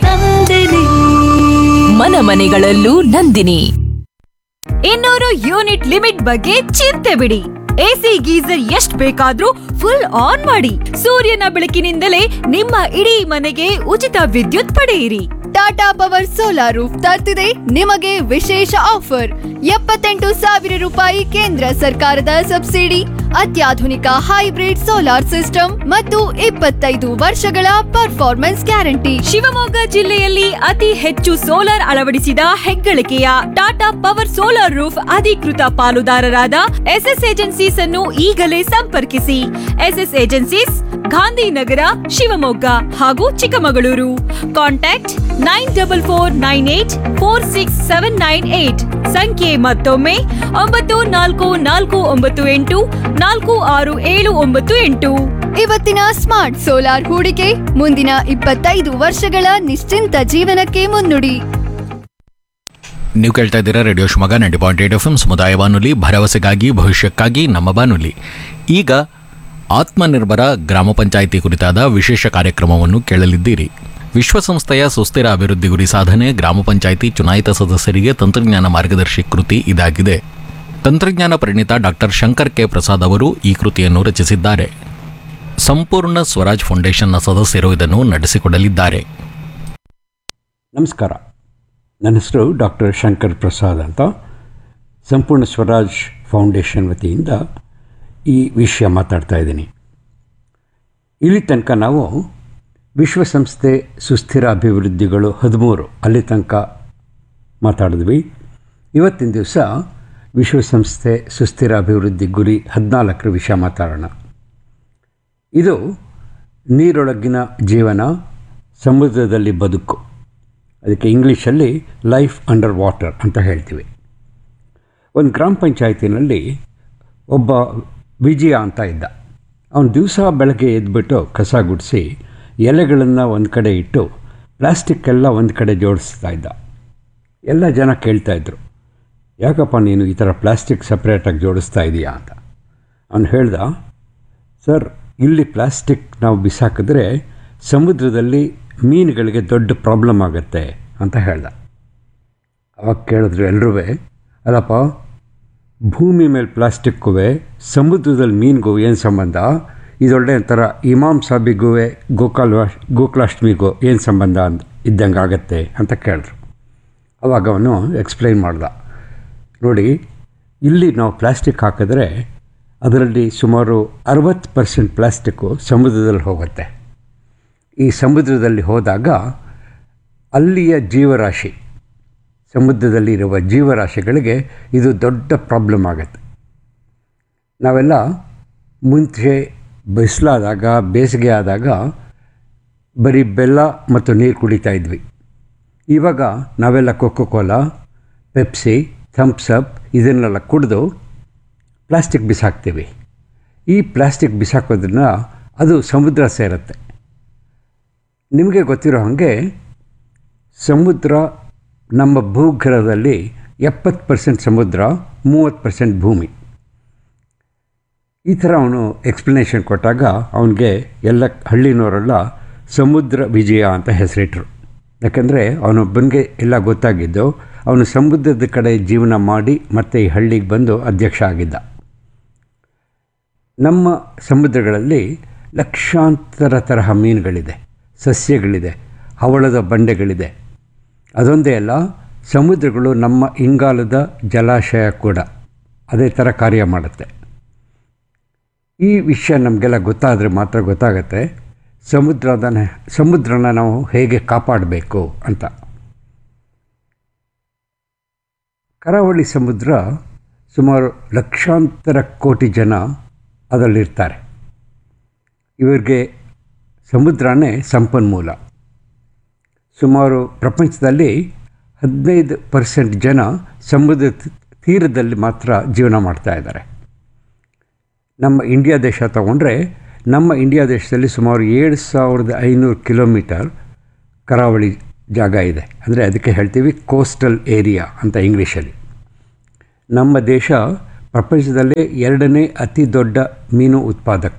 ಮನ ಮನೆಗಳಲ್ಲೂ ನಂದಿನಿ ಇನ್ನೂರು ಯೂನಿಟ್ ಲಿಮಿಟ್ ಬಗ್ಗೆ ಚಿಂತೆ ಬಿಡಿ ಎಸಿ ಗೀಸರ್ ಎಷ್ಟ್ ಬೇಕಾದ್ರೂ ಫುಲ್ ಆನ್ ಮಾಡಿ ಸೂರ್ಯನ ಬೆಳಕಿನಿಂದಲೇ ನಿಮ್ಮ ಇಡೀ ಮನೆಗೆ ಉಚಿತ ವಿದ್ಯುತ್ ಪಡೆಯಿರಿ ಟಾಟಾ ಪವರ್ ಸೋಲಾರ್ ರೂಫ್ ತರ್ತಿದೆ ನಿಮಗೆ ವಿಶೇಷ ಆಫರ್ ಎಪ್ಪತ್ತೆಂಟು ಸಾವಿರ ರೂಪಾಯಿ ಕೇಂದ್ರ ಸರ್ಕಾರದ ಸಬ್ಸಿಡಿ ಅತ್ಯಾಧುನಿಕ ಹೈಬ್ರಿಡ್ ಸೋಲಾರ್ ಸಿಸ್ಟಮ್ ಮತ್ತು ಇಪ್ಪತ್ತೈದು ವರ್ಷಗಳ ಪರ್ಫಾರ್ಮೆನ್ಸ್ ಗ್ಯಾರಂಟಿ ಶಿವಮೊಗ್ಗ ಜಿಲ್ಲೆಯಲ್ಲಿ ಅತಿ ಹೆಚ್ಚು ಸೋಲಾರ್ ಅಳವಡಿಸಿದ ಹೆಗ್ಗಳಿಕೆಯ ಟಾಟಾ ಪವರ್ ಸೋಲಾರ್ ರೂಫ್ ಅಧಿಕೃತ ಪಾಲುದಾರರಾದ ಎಸ್ಎಸ್ ಏಜೆನ್ಸೀಸ್ ಅನ್ನು ಈಗಲೇ ಸಂಪರ್ಕಿಸಿ ಎಸ್ಎಸ್ ಏಜೆನ್ಸೀಸ್ ಗಾಂಧಿನಗರ ಶಿವಮೊಗ್ಗ ಹಾಗೂ Chikkamagaluru contact nine double four nine eight four six seven nine eight ಸಂಖ್ಯೆ ಮತ್ತೊಮ್ಮೆ ಒಂಬತ್ತು ನಾಲ್ಕು ನಾಲ್ಕು ಒಂಬತ್ತು ಎಂಟು ನಾಲ್ಕು ಆರು ಏಳು ಒಂಬತ್ತು ಎಂಟು ಇವತ್ತಿನ ಸ್ಮಾರ್ಟ್ ಸೋಲಾರ್ ಹೂಡಿಕೆ ಮುಂದಿನ ಇಪ್ಪತ್ತೈದು ವರ್ಷಗಳ ನಿಶ್ಚಿಂತ ಜೀವನಕ್ಕೆ ಮುನ್ನುಡಿ ನೀವು ಕೇಳ್ತಾ ಇದ್ದೀರಾ radio Shivamogga ninety point eight F M ಸಮುದಾಯ ಬಾನುಲಿ ಭರವಸೆಗಾಗಿ ಭವಿಷ್ಯಕ್ಕಾಗಿ ನಮ್ಮ ಬಾನುಲಿ ಈಗ ಆತ್ಮನಿರ್ಭರ ಗ್ರಾಮ ಪಂಚಾಯಿತಿ ಕುರಿತಾದ ವಿಶೇಷ ಕಾರ್ಯಕ್ರಮವನ್ನು ಕೇಳಲಿದ್ದೀರಿ ವಿಶ್ವಸಂಸ್ಥೆಯ ಸುಸ್ಥಿರ ಅಭಿವೃದ್ಧಿ ಗುರಿ ಸಾಧನೆ ಗ್ರಾಮ ಪಂಚಾಯಿತಿ ಚುನಾಯಿತ ಸದಸ್ಯರಿಗೆ ತಂತ್ರಜ್ಞಾನ ಮಾರ್ಗದರ್ಶಿ ಕೃತಿ ಇದಾಗಿದೆ ತಂತ್ರಜ್ಞಾನ ಪರಿಣಿತ ಡಾಕ್ಟರ್ ಶಂಕರ್ ಕೆ ಪ್ರಸಾದ್ ಅವರು ಈ ಕೃತಿಯನ್ನು ರಚಿಸಿದ್ದಾರೆ ಸಂಪೂರ್ಣ ಸ್ವರಾಜ್ ಫೌಂಡೇಶನ್ನ ಸದಸ್ಯರು ಇದನ್ನು ನಡೆಸಿಕೊಡಲಿದ್ದಾರೆ ನಮಸ್ಕಾರ ನನ್ನ ಹೆಸರು ಡಾಕ್ಟರ್ ಶಂಕರ್ ಪ್ರಸಾದ್ ಅಂತ ಸಂಪೂರ್ಣ ಸ್ವರಾಜ್ ಫೌಂಡೇಶನ್ ವತಿಯಿಂದ ಈ ವಿಷಯ ಮಾತಾಡ್ತಾ ಇದ್ದೀನಿ ಇಲ್ಲಿ ತನಕ ನಾವು ವಿಶ್ವಸಂಸ್ಥೆ ಸುಸ್ಥಿರ ಅಭಿವೃದ್ಧಿಗಳು ಹದಿಮೂರು ಅಲ್ಲಿ ತನಕ ಮಾತಾಡಿದ್ವಿ ಇವತ್ತಿನ ದಿವಸ ವಿಶ್ವಸಂಸ್ಥೆ ಸುಸ್ಥಿರ ಅಭಿವೃದ್ಧಿ ಗುರಿ ಹದಿನಾಲ್ಕರ ವಿಷಯ ಮಾತಾಡೋಣ ಇದು ನೀರೊಳಗಿನ ಜೀವನ ಸಮುದ್ರದಲ್ಲಿ ಬದುಕು ಅದಕ್ಕೆ ಇಂಗ್ಲೀಷಲ್ಲಿ ಲೈಫ್ ಅಂಡರ್ ವಾಟರ್ ಅಂತ ಹೇಳ್ತೀವಿ ಒಂದು ಗ್ರಾಮ ಪಂಚಾಯತಿನಲ್ಲಿ ಒಬ್ಬ ವಿಜಯ ಅಂತ ಇದ್ದ ಅವನು ದಿವಸ ಬೆಳಗ್ಗೆ ಎದ್ಬಿಟ್ಟು ಕಸ ಗುಡಿಸಿ ಎಲೆಗಳನ್ನು ಒಂದು ಕಡೆ ಇಟ್ಟು ಪ್ಲಾಸ್ಟಿಕ್ ಎಲ್ಲ ಒಂದು ಕಡೆ ಜೋಡಿಸ್ತಾ ಇದ್ದ ಎಲ್ಲ ಜನ ಕೇಳ್ತಾಯಿದ್ರು ಯಾಕಪ್ಪ ನೀನು ಈ ಥರ ಪ್ಲಾಸ್ಟಿಕ್ ಸಪ್ರೇಟಾಗಿ ಜೋಡಿಸ್ತಾ ಇದೀಯಾ ಅಂತ ಅವನು ಹೇಳ್ದ ಸರ್ ಇಲ್ಲಿ ಪ್ಲಾಸ್ಟಿಕ್ ನಾವು ಬಿಸಾಕಿದ್ರೆ ಸಮುದ್ರದಲ್ಲಿ ಮೀನುಗಳಿಗೆ ದೊಡ್ಡ ಪ್ರಾಬ್ಲಮ್ ಆಗುತ್ತೆ ಅಂತ ಹೇಳ್ದ ಅವಾಗ ಕೇಳಿದ್ರು ಎಲ್ಲರೂ ಅಲ್ಲಪ್ಪ ಭೂಮಿ ಮೇಲೆ ಪ್ಲಾಸ್ಟಿಕ್ಗೂ ಸಮುದ್ರದಲ್ಲಿ ಮೀನಿಗೂ ಏನು ಸಂಬಂಧ ಇದೊಳ್ಳೆ ಒಂಥರ ಇಮಾಮ್ ಸಾಬಿಗೂ ಗೋಕಾಲ್ ಗೋಕುಲಾಷ್ಟಮಿಗೂ ಏನು ಸಂಬಂಧ ಅಂತ ಇದ್ದಂಗೆ ಆಗತ್ತೆ ಅಂತ ಕೇಳಿದ್ರು ಅವಾಗ ಅವನು ಎಕ್ಸ್ಪ್ಲೈನ್ ಮಾಡ್ದ ನೋಡಿ ಇಲ್ಲಿ ನಾವು ಪ್ಲಾಸ್ಟಿಕ್ ಹಾಕಿದ್ರೆ ಅದರಲ್ಲಿ ಸುಮಾರು ಅರವತ್ತು ಪರ್ಸೆಂಟ್ ಪ್ಲಾಸ್ಟಿಕ್ಕು ಸಮುದ್ರದಲ್ಲಿ ಹೋಗುತ್ತೆ ಈ ಸಮುದ್ರದಲ್ಲಿ ಹೋದಾಗ ಅಲ್ಲಿಯ ಜೀವರಾಶಿ ಸಮುದ್ರದಲ್ಲಿರುವ ಜೀವರಾಶಿಗಳಿಗೆ ಇದು ದೊಡ್ಡ ಪ್ರಾಬ್ಲಮ್ ಆಗುತ್ತೆ ನಾವೆಲ್ಲ ಮುಂಚೆ ಬಿಸಿಲಾದಾಗ ಬೇಸಿಗೆ ಆದಾಗ ಬರೀ ಬೆಲ್ಲ ಮತ್ತು ನೀರು ಕುಡಿತಾ ಇದ್ವಿ ಇವಾಗ ನಾವೆಲ್ಲ ಕೊಕ್ಕೋ ಕೋಲಾ ಪೆಪ್ಸಿ ಥಮ್ಸಪ್ ಇದನ್ನೆಲ್ಲ ಕುಡಿದು ಪ್ಲಾಸ್ಟಿಕ್ ಬಿಸಾಕ್ತೀವಿ ಈ ಪ್ಲಾಸ್ಟಿಕ್ ಬಿಸಾಕೋದ್ರಿಂದ ಅದು ಸಮುದ್ರ ಸೇರುತ್ತೆ ನಿಮಗೆ ಗೊತ್ತಿರೋ ಹಾಗೆ ಸಮುದ್ರ ನಮ್ಮ ಭೂಗ್ರಹದಲ್ಲಿ ಎಪ್ಪತ್ತು ಪರ್ಸೆಂಟ್ ಸಮುದ್ರ ಮೂವತ್ತು ಪರ್ಸೆಂಟ್ ಭೂಮಿ ಈ ಥರ ಅವನು ಎಕ್ಸ್ಪ್ಲನೇಷನ್ ಕೊಟ್ಟಾಗ ಅವನಿಗೆ ಎಲ್ಲ ಹಳ್ಳಿನವರೆಲ್ಲ ಸಮುದ್ರ ವಿಜಯ ಅಂತ ಹೆಸರಿಟ್ರು ಯಾಕಂದರೆ ಅವನೊಬ್ಬನಿಗೆ ಎಲ್ಲ ಗೊತ್ತಾಗಿದ್ದು ಅವನು ಸಮುದ್ರದ ಕಡೆ ಜೀವನ ಮಾಡಿ ಮತ್ತೆ ಈ ಹಳ್ಳಿಗೆ ಬಂದು ಅಧ್ಯಕ್ಷ ಆಗಿದ್ದ ನಮ್ಮ ಸಮುದ್ರಗಳಲ್ಲಿ ಲಕ್ಷಾಂತರ ತರಹ ಮೀನುಗಳಿದೆ ಸಸ್ಯಗಳಿದೆ ಹವಳದ ಬಂಡೆಗಳಿದೆ ಅದೊಂದೇ ಅಲ್ಲ ಸಮುದ್ರಗಳು ನಮ್ಮ ಇಂಗಾಲದ ಜಲಾಶಯ ಕೂಡ ಅದೇ ಥರ ಕಾರ್ಯ ಮಾಡುತ್ತೆ ಈ ವಿಷಯ ನಮಗೆಲ್ಲ ಗೊತ್ತಾದರೆ ಮಾತ್ರ ಗೊತ್ತಾಗತ್ತೆ ಸಮುದ್ರದ ಸಮುದ್ರನ ನಾವು ಹೇಗೆ ಕಾಪಾಡಬೇಕು ಅಂತ ಕರಾವಳಿ ಸಮುದ್ರ ಸುಮಾರು ಲಕ್ಷಾಂತರ ಕೋಟಿ ಜನ ಅದರಲ್ಲಿರ್ತಾರೆ ಇವರಿಗೆ ಸಮುದ್ರನೇ ಸಂಪನ್ಮೂಲ ಸುಮಾರು ಪ್ರಪಂಚದಲ್ಲಿ ಹದಿನೈದು ಪರ್ಸೆಂಟ್ ಜನ ಸಮುದ್ರ ತೀರದಲ್ಲಿ ಮಾತ್ರ ಜೀವನ ಮಾಡ್ತಾ ಇದ್ದಾರೆ ನಮ್ಮ ಇಂಡಿಯಾ ದೇಶ ತಗೊಂಡ್ರೆ ನಮ್ಮ ಇಂಡಿಯಾ ದೇಶದಲ್ಲಿ ಸುಮಾರು ಏಳು ಸಾವಿರದ ಐನೂರು ಕಿಲೋಮೀಟರ್ ಕರಾವಳಿ ಜಾಗ ಇದೆ ಅಂದರೆ ಅದಕ್ಕೆ ಹೇಳ್ತೀವಿ ಕೋಸ್ಟಲ್ ಏರಿಯಾ ಅಂತ ಇಂಗ್ಲೀಷಲ್ಲಿ ನಮ್ಮ ದೇಶ ಪ್ರಪಂಚದಲ್ಲೇ ಎರಡನೇ ಅತಿ ದೊಡ್ಡ ಮೀನು ಉತ್ಪಾದಕ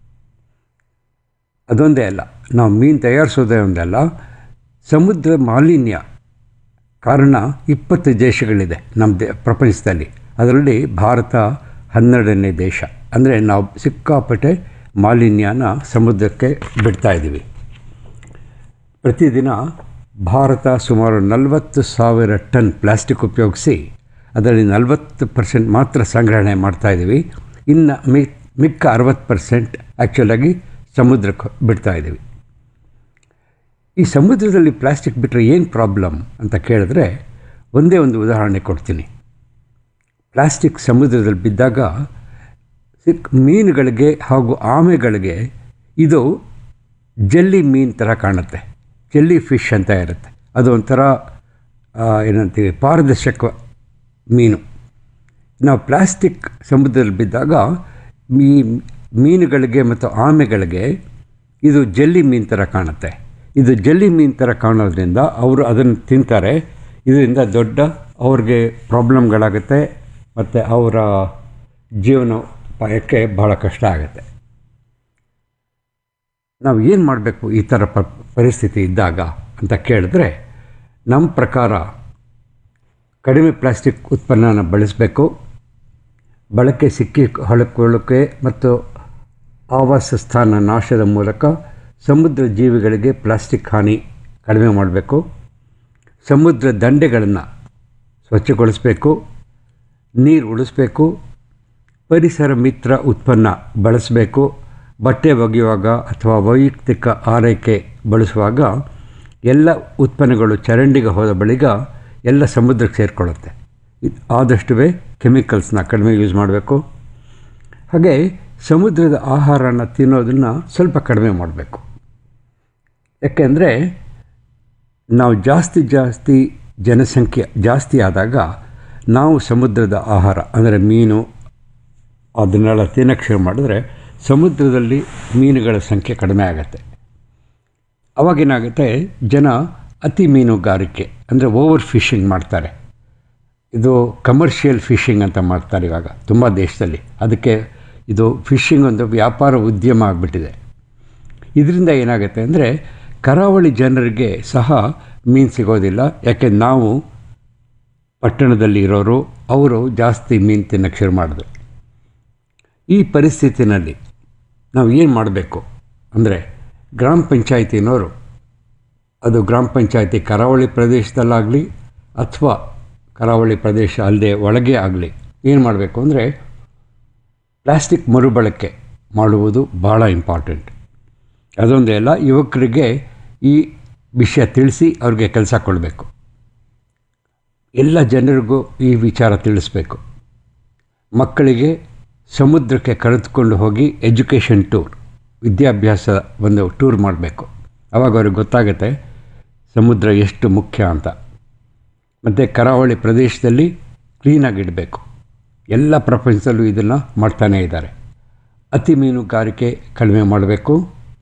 ಅದೊಂದೇ ಅಲ್ಲ ನಾವು ಮೀನು ತಯಾರಿಸೋದೇ ಒಂದಲ್ಲ ಸಮುದ್ರ ಮಾಲಿನ್ಯ ಕಾರಣ ಇಪ್ಪತ್ತು ದೇಶಗಳಿದೆ ನಮ್ಮ ದೇ ಪ್ರಪಂಚದಲ್ಲಿ ಅದರಲ್ಲಿ ಭಾರತ ಹನ್ನೆರಡನೇ ದೇಶ ಅಂದರೆ ನಾವು ಸಿಕ್ಕಾಪಟ್ಟೆ ಮಾಲಿನ್ಯನ ಸಮುದ್ರಕ್ಕೆ ಬಿಡ್ತಾ ಇದ್ದೀವಿ ಪ್ರತಿದಿನ ಭಾರತ ಸುಮಾರು ನಲವತ್ತು ಸಾವಿರ ಟನ್ ಪ್ಲಾಸ್ಟಿಕ್ ಉಪಯೋಗಿಸಿ ಅದರಲ್ಲಿ ನಲವತ್ತು ಪರ್ಸೆಂಟ್ ಮಾತ್ರ ಸಂಗ್ರಹಣೆ ಮಾಡ್ತಾಯಿದ್ದೀವಿ ಇನ್ನು ಮಿ ಮಿಕ್ಕ ಅರವತ್ತು ಪರ್ಸೆಂಟ್ ಆ್ಯಕ್ಚುಲಾಗಿ ಸಮುದ್ರಕ್ಕೆ ಬಿಡ್ತಾ ಇದ್ದೀವಿ ಈ ಸಮುದ್ರದಲ್ಲಿ ಪ್ಲಾಸ್ಟಿಕ್ ಬಿಟ್ಟರೆ ಏನು ಪ್ರಾಬ್ಲಮ್ ಅಂತ ಕೇಳಿದ್ರೆ ಒಂದೇ ಒಂದು ಉದಾಹರಣೆ ಕೊಡ್ತೀನಿ ಪ್ಲಾಸ್ಟಿಕ್ ಸಮುದ್ರದಲ್ಲಿ ಬಿದ್ದಾಗ ಸಿಕ್ ಮೀನುಗಳಿಗೆ ಹಾಗೂ ಆಮೆಗಳಿಗೆ ಇದು ಜಲ್ಲಿ ಮೀನು ಥರ ಕಾಣುತ್ತೆ ಜಲ್ಲಿ ಫಿಶ್ ಅಂತ ಇರುತ್ತೆ ಅದು ಒಂಥರ ಆ, ಏನಂತೀವಿ ಪಾರದರ್ಶಕ ಮೀನು ನಾವು ಪ್ಲಾಸ್ಟಿಕ್ ಸಮುದ್ರದಲ್ಲಿ ಬಿದ್ದಾಗ ಮೀ ಮೀನುಗಳಿಗೆ ಮತ್ತು ಆಮೆಗಳಿಗೆ ಇದು ಜಲ್ಲಿ ಮೀನು ಥರ ಕಾಣುತ್ತೆ ಇದು ಜಲ್ಲಿ ಮೀನು ಥರ ಕಾಣೋದ್ರಿಂದ ಅವರು ಅದನ್ನು ತಿಂತಾರೆ ಇದರಿಂದ ದೊಡ್ಡ ಅವ್ರಿಗೆ ಪ್ರಾಬ್ಲಮ್ಗಳಾಗುತ್ತೆ ಮತ್ತು ಅವರ ಜೀವನೋಪಾಯಕ್ಕೆ ಬಹಳ ಕಷ್ಟ ಆಗುತ್ತೆ ನಾವು ಏನು ಮಾಡಬೇಕು ಈ ಥರ ಪ ಪರಿಸ್ಥಿತಿ ಇದ್ದಾಗ ಅಂತ ಕೇಳಿದ್ರೆ ನಮ್ಮ ಪ್ರಕಾರ ಕಡಿಮೆ ಪ್ಲಾಸ್ಟಿಕ್ ಉತ್ಪನ್ನನ ಬಳಸಬೇಕು ಬಳಕೆ ಸಿಕ್ಕಿ ಹೊಳಕೊಳ್ಳೋಕ್ಕೆ ಮತ್ತು ಆವಾಸ ಸ್ಥಾನ ನಾಶದ ಮೂಲಕ ಸಮುದ್ರ ಜೀವಿಗಳಿಗೆ ಪ್ಲಾಸ್ಟಿಕ್ ಹಾನಿ ಕಡಿಮೆ ಮಾಡಬೇಕು ಸಮುದ್ರ ದಂಡೆಗಳನ್ನು ಸ್ವಚ್ಛಗೊಳಿಸಬೇಕು ನೀರು ಉಳಿಸ್ಬೇಕು ಪರಿಸರ ಮಿತ್ರ ಉತ್ಪನ್ನ ಬಳಸಬೇಕು ಬಟ್ಟೆ ಒಗೆಯುವಾಗ ಅಥವಾ ವೈಯಕ್ತಿಕ ಆರೈಕೆ ಬಳಸುವಾಗ ಎಲ್ಲ ಉತ್ಪನ್ನಗಳು ಚರಂಡಿಗೆ ಹೋದ ಬಳಿಕ ಎಲ್ಲ ಸಮುದ್ರಕ್ಕೆ ಸೇರಿಕೊಳ್ಳುತ್ತೆ ಇದ್- ಆದಷ್ಟುವೇ ಕೆಮಿಕಲ್ಸ್ನ ಕಡಿಮೆ ಯೂಸ್ ಮಾಡಬೇಕು ಹಾಗೆ ಸಮುದ್ರದ ಆಹಾರನ ತಿನ್ನೋದನ್ನು ಸ್ವಲ್ಪ ಕಡಿಮೆ ಮಾಡಬೇಕು ಯಾಕೆಂದರೆ ನಾವು ಜಾಸ್ತಿ ಜಾಸ್ತಿ ಜನಸಂಖ್ಯೆ ಜಾಸ್ತಿ ಆದಾಗ ನಾವು ಸಮುದ್ರದ ಆಹಾರ ಅಂದರೆ ಮೀನು ಅದನ್ನೆಲ್ಲ ತಿನ್ನಕ್ಕೆ ಶುರು ಮಾಡಿದ್ರೆ ಸಮುದ್ರದಲ್ಲಿ ಮೀನುಗಳ ಸಂಖ್ಯೆ ಕಡಿಮೆ ಆಗುತ್ತೆ ಅವಾಗೇನಾಗುತ್ತೆ ಜನ ಅತಿ ಮೀನುಗಾರಿಕೆ ಅಂದರೆ ಓವರ್ ಫಿಶಿಂಗ್ ಮಾಡ್ತಾರೆ ಇದು ಕಮರ್ಷಿಯಲ್ ಫಿಶಿಂಗ್ ಅಂತ ಮಾಡ್ತಾರೆ ಇವಾಗ ತುಂಬ ದೇಶದಲ್ಲಿ ಅದಕ್ಕೆ ಇದು ಫಿಶಿಂಗ್ ಒಂದು ವ್ಯಾಪಾರ ಉದ್ಯಮ ಆಗಿಬಿಟ್ಟಿದೆ ಇದರಿಂದ ಏನಾಗುತ್ತೆ ಅಂದರೆ ಕರಾವಳಿ ಜನರಿಗೆ ಸಹ ಮೀನು ಸಿಗೋದಿಲ್ಲ ಯಾಕೆ ನಾವು ಪಟ್ಟಣದಲ್ಲಿ ಇರೋರು ಅವರು ಜಾಸ್ತಿ ಮೀನು ತಿನ್ನಕ್ಕೆ ಶುರು ಮಾಡಿದ್ರು ಈ ಪರಿಸ್ಥಿತಿನಲ್ಲಿ ನಾವು ಏನು ಮಾಡಬೇಕು ಅಂದರೆ ಗ್ರಾಮ ಪಂಚಾಯತಿನವರು ಅದು ಗ್ರಾಮ ಪಂಚಾಯತಿ ಕರಾವಳಿ ಪ್ರದೇಶದಲ್ಲಾಗಲಿ ಅಥವಾ ಕರಾವಳಿ ಪ್ರದೇಶ ಅಲ್ಲದೆ ಒಳಗೆ ಆಗಲಿ ಏನು ಮಾಡಬೇಕು ಅಂದರೆ ಪ್ಲಾಸ್ಟಿಕ್ ಮರುಬಳಕೆ ಮಾಡುವುದು ಭಾಳ ಇಂಪಾರ್ಟೆಂಟ್ ಅದೊಂದೇ ಅಲ್ಲ ಯುವಕರಿಗೆ ಈ ವಿಷಯ ತಿಳಿಸಿ ಅವ್ರಿಗೆ ಕೆಲಸ ಕೊಡಬೇಕು ಎಲ್ಲ ಜನರಿಗೂ ಈ ವಿಚಾರ ತಿಳಿಸ್ಬೇಕು ಮಕ್ಕಳಿಗೆ ಸಮುದ್ರಕ್ಕೆ ಕರೆದುಕೊಂಡು ಹೋಗಿ ಎಜುಕೇಷನ್ ಟೂರ್ ವಿದ್ಯಾಭ್ಯಾಸ ಒಂದು ಟೂರ್ ಮಾಡಬೇಕು ಆವಾಗ ಅವ್ರಿಗೆ ಗೊತ್ತಾಗುತ್ತೆ ಸಮುದ್ರ ಎಷ್ಟು ಮುಖ್ಯ ಅಂತ ಮತ್ತು ಕರಾವಳಿ ಪ್ರದೇಶದಲ್ಲಿ ಕ್ಲೀನಾಗಿಡಬೇಕು ಎಲ್ಲ ಪ್ರಪಂಚದಲ್ಲೂ ಇದನ್ನು ಮಾಡ್ತಾನೇ ಇದ್ದಾರೆ ಅತಿ ಮೀನುಗಾರಿಕೆ ಕಡಿಮೆ ಮಾಡಬೇಕು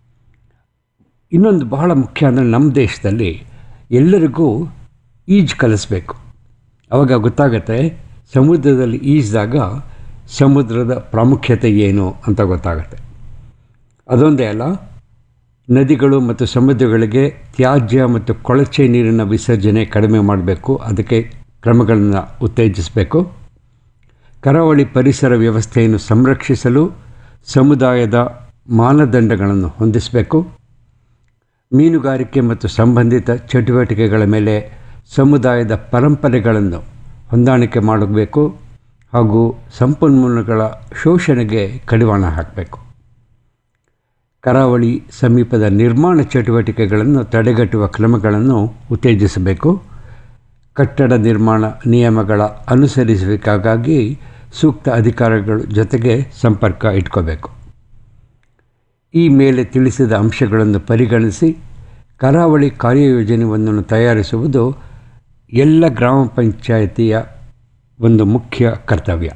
ಇನ್ನೊಂದು ಬಹಳ ಮುಖ್ಯ ಅಂದರೆ ನಮ್ಮ ದೇಶದಲ್ಲಿ ಎಲ್ಲರಿಗೂ ಈಜು ಕಲಿಸ್ಬೇಕು ಆವಾಗ ಗೊತ್ತಾಗುತ್ತೆ ಸಮುದ್ರದಲ್ಲಿ ಈಜಿದಾಗ ಸಮುದ್ರದ ಪ್ರಾಮುಖ್ಯತೆ ಏನು ಅಂತ ಗೊತ್ತಾಗುತ್ತೆ ಅದೊಂದೇ ಅಲ್ಲ ನದಿಗಳು ಮತ್ತು ಸಮುದ್ರಗಳಿಗೆ ತ್ಯಾಜ್ಯ ಮತ್ತು ಕೊಳಚೆ ನೀರಿನ ವಿಸರ್ಜನೆ ಕಡಿಮೆ ಮಾಡಬೇಕು ಅದಕ್ಕೆ ಕ್ರಮಗಳನ್ನು ಉತ್ತೇಜಿಸಬೇಕು ಕರಾವಳಿ ಪರಿಸರ ವ್ಯವಸ್ಥೆಯನ್ನು ಸಂರಕ್ಷಿಸಲು ಸಮುದಾಯದ ಮಾನದಂಡಗಳನ್ನು ಹೊಂದಿಸಬೇಕು ಮೀನುಗಾರಿಕೆ ಮತ್ತು ಸಂಬಂಧಿತ ಚಟುವಟಿಕೆಗಳ ಮೇಲೆ ಸಮುದಾಯದ ಪರಂಪರೆಗಳನ್ನು ಹೊಂದಾಣಿಕೆ ಮಾಡಬೇಕು ಹಾಗೂ ಸಂಪನ್ಮೂಲಗಳ ಶೋಷಣೆಗೆ ಕಡಿವಾಣ ಹಾಕಬೇಕು ಕರಾವಳಿ ಸಮೀಪದ ನಿರ್ಮಾಣ ಚಟುವಟಿಕೆಗಳನ್ನು ತಡೆಗಟ್ಟುವ ಕ್ರಮಗಳನ್ನು ಉತ್ತೇಜಿಸಬೇಕು ಕಟ್ಟಡ ನಿರ್ಮಾಣ ನಿಯಮಗಳ ಅನುಸರಿಸುವಿಕೆಗಾಗಿ ಸೂಕ್ತ ಅಧಿಕಾರಿಗಳ ಜೊತೆಗೆ ಸಂಪರ್ಕ ಇಟ್ಕೋಬೇಕು ಈ ಮೇಲೆ ತಿಳಿಸಿದ ಅಂಶಗಳನ್ನು ಪರಿಗಣಿಸಿ ಕರಾವಳಿ ಕಾರ್ಯಯೋಜನೆಯೊಂದನ್ನು ತಯಾರಿಸುವುದು ಎಲ್ಲ ಗ್ರಾಮ ಪಂಚಾಯಿತಿಯ ಒಂದು ಮುಖ್ಯ ಕರ್ತವ್ಯ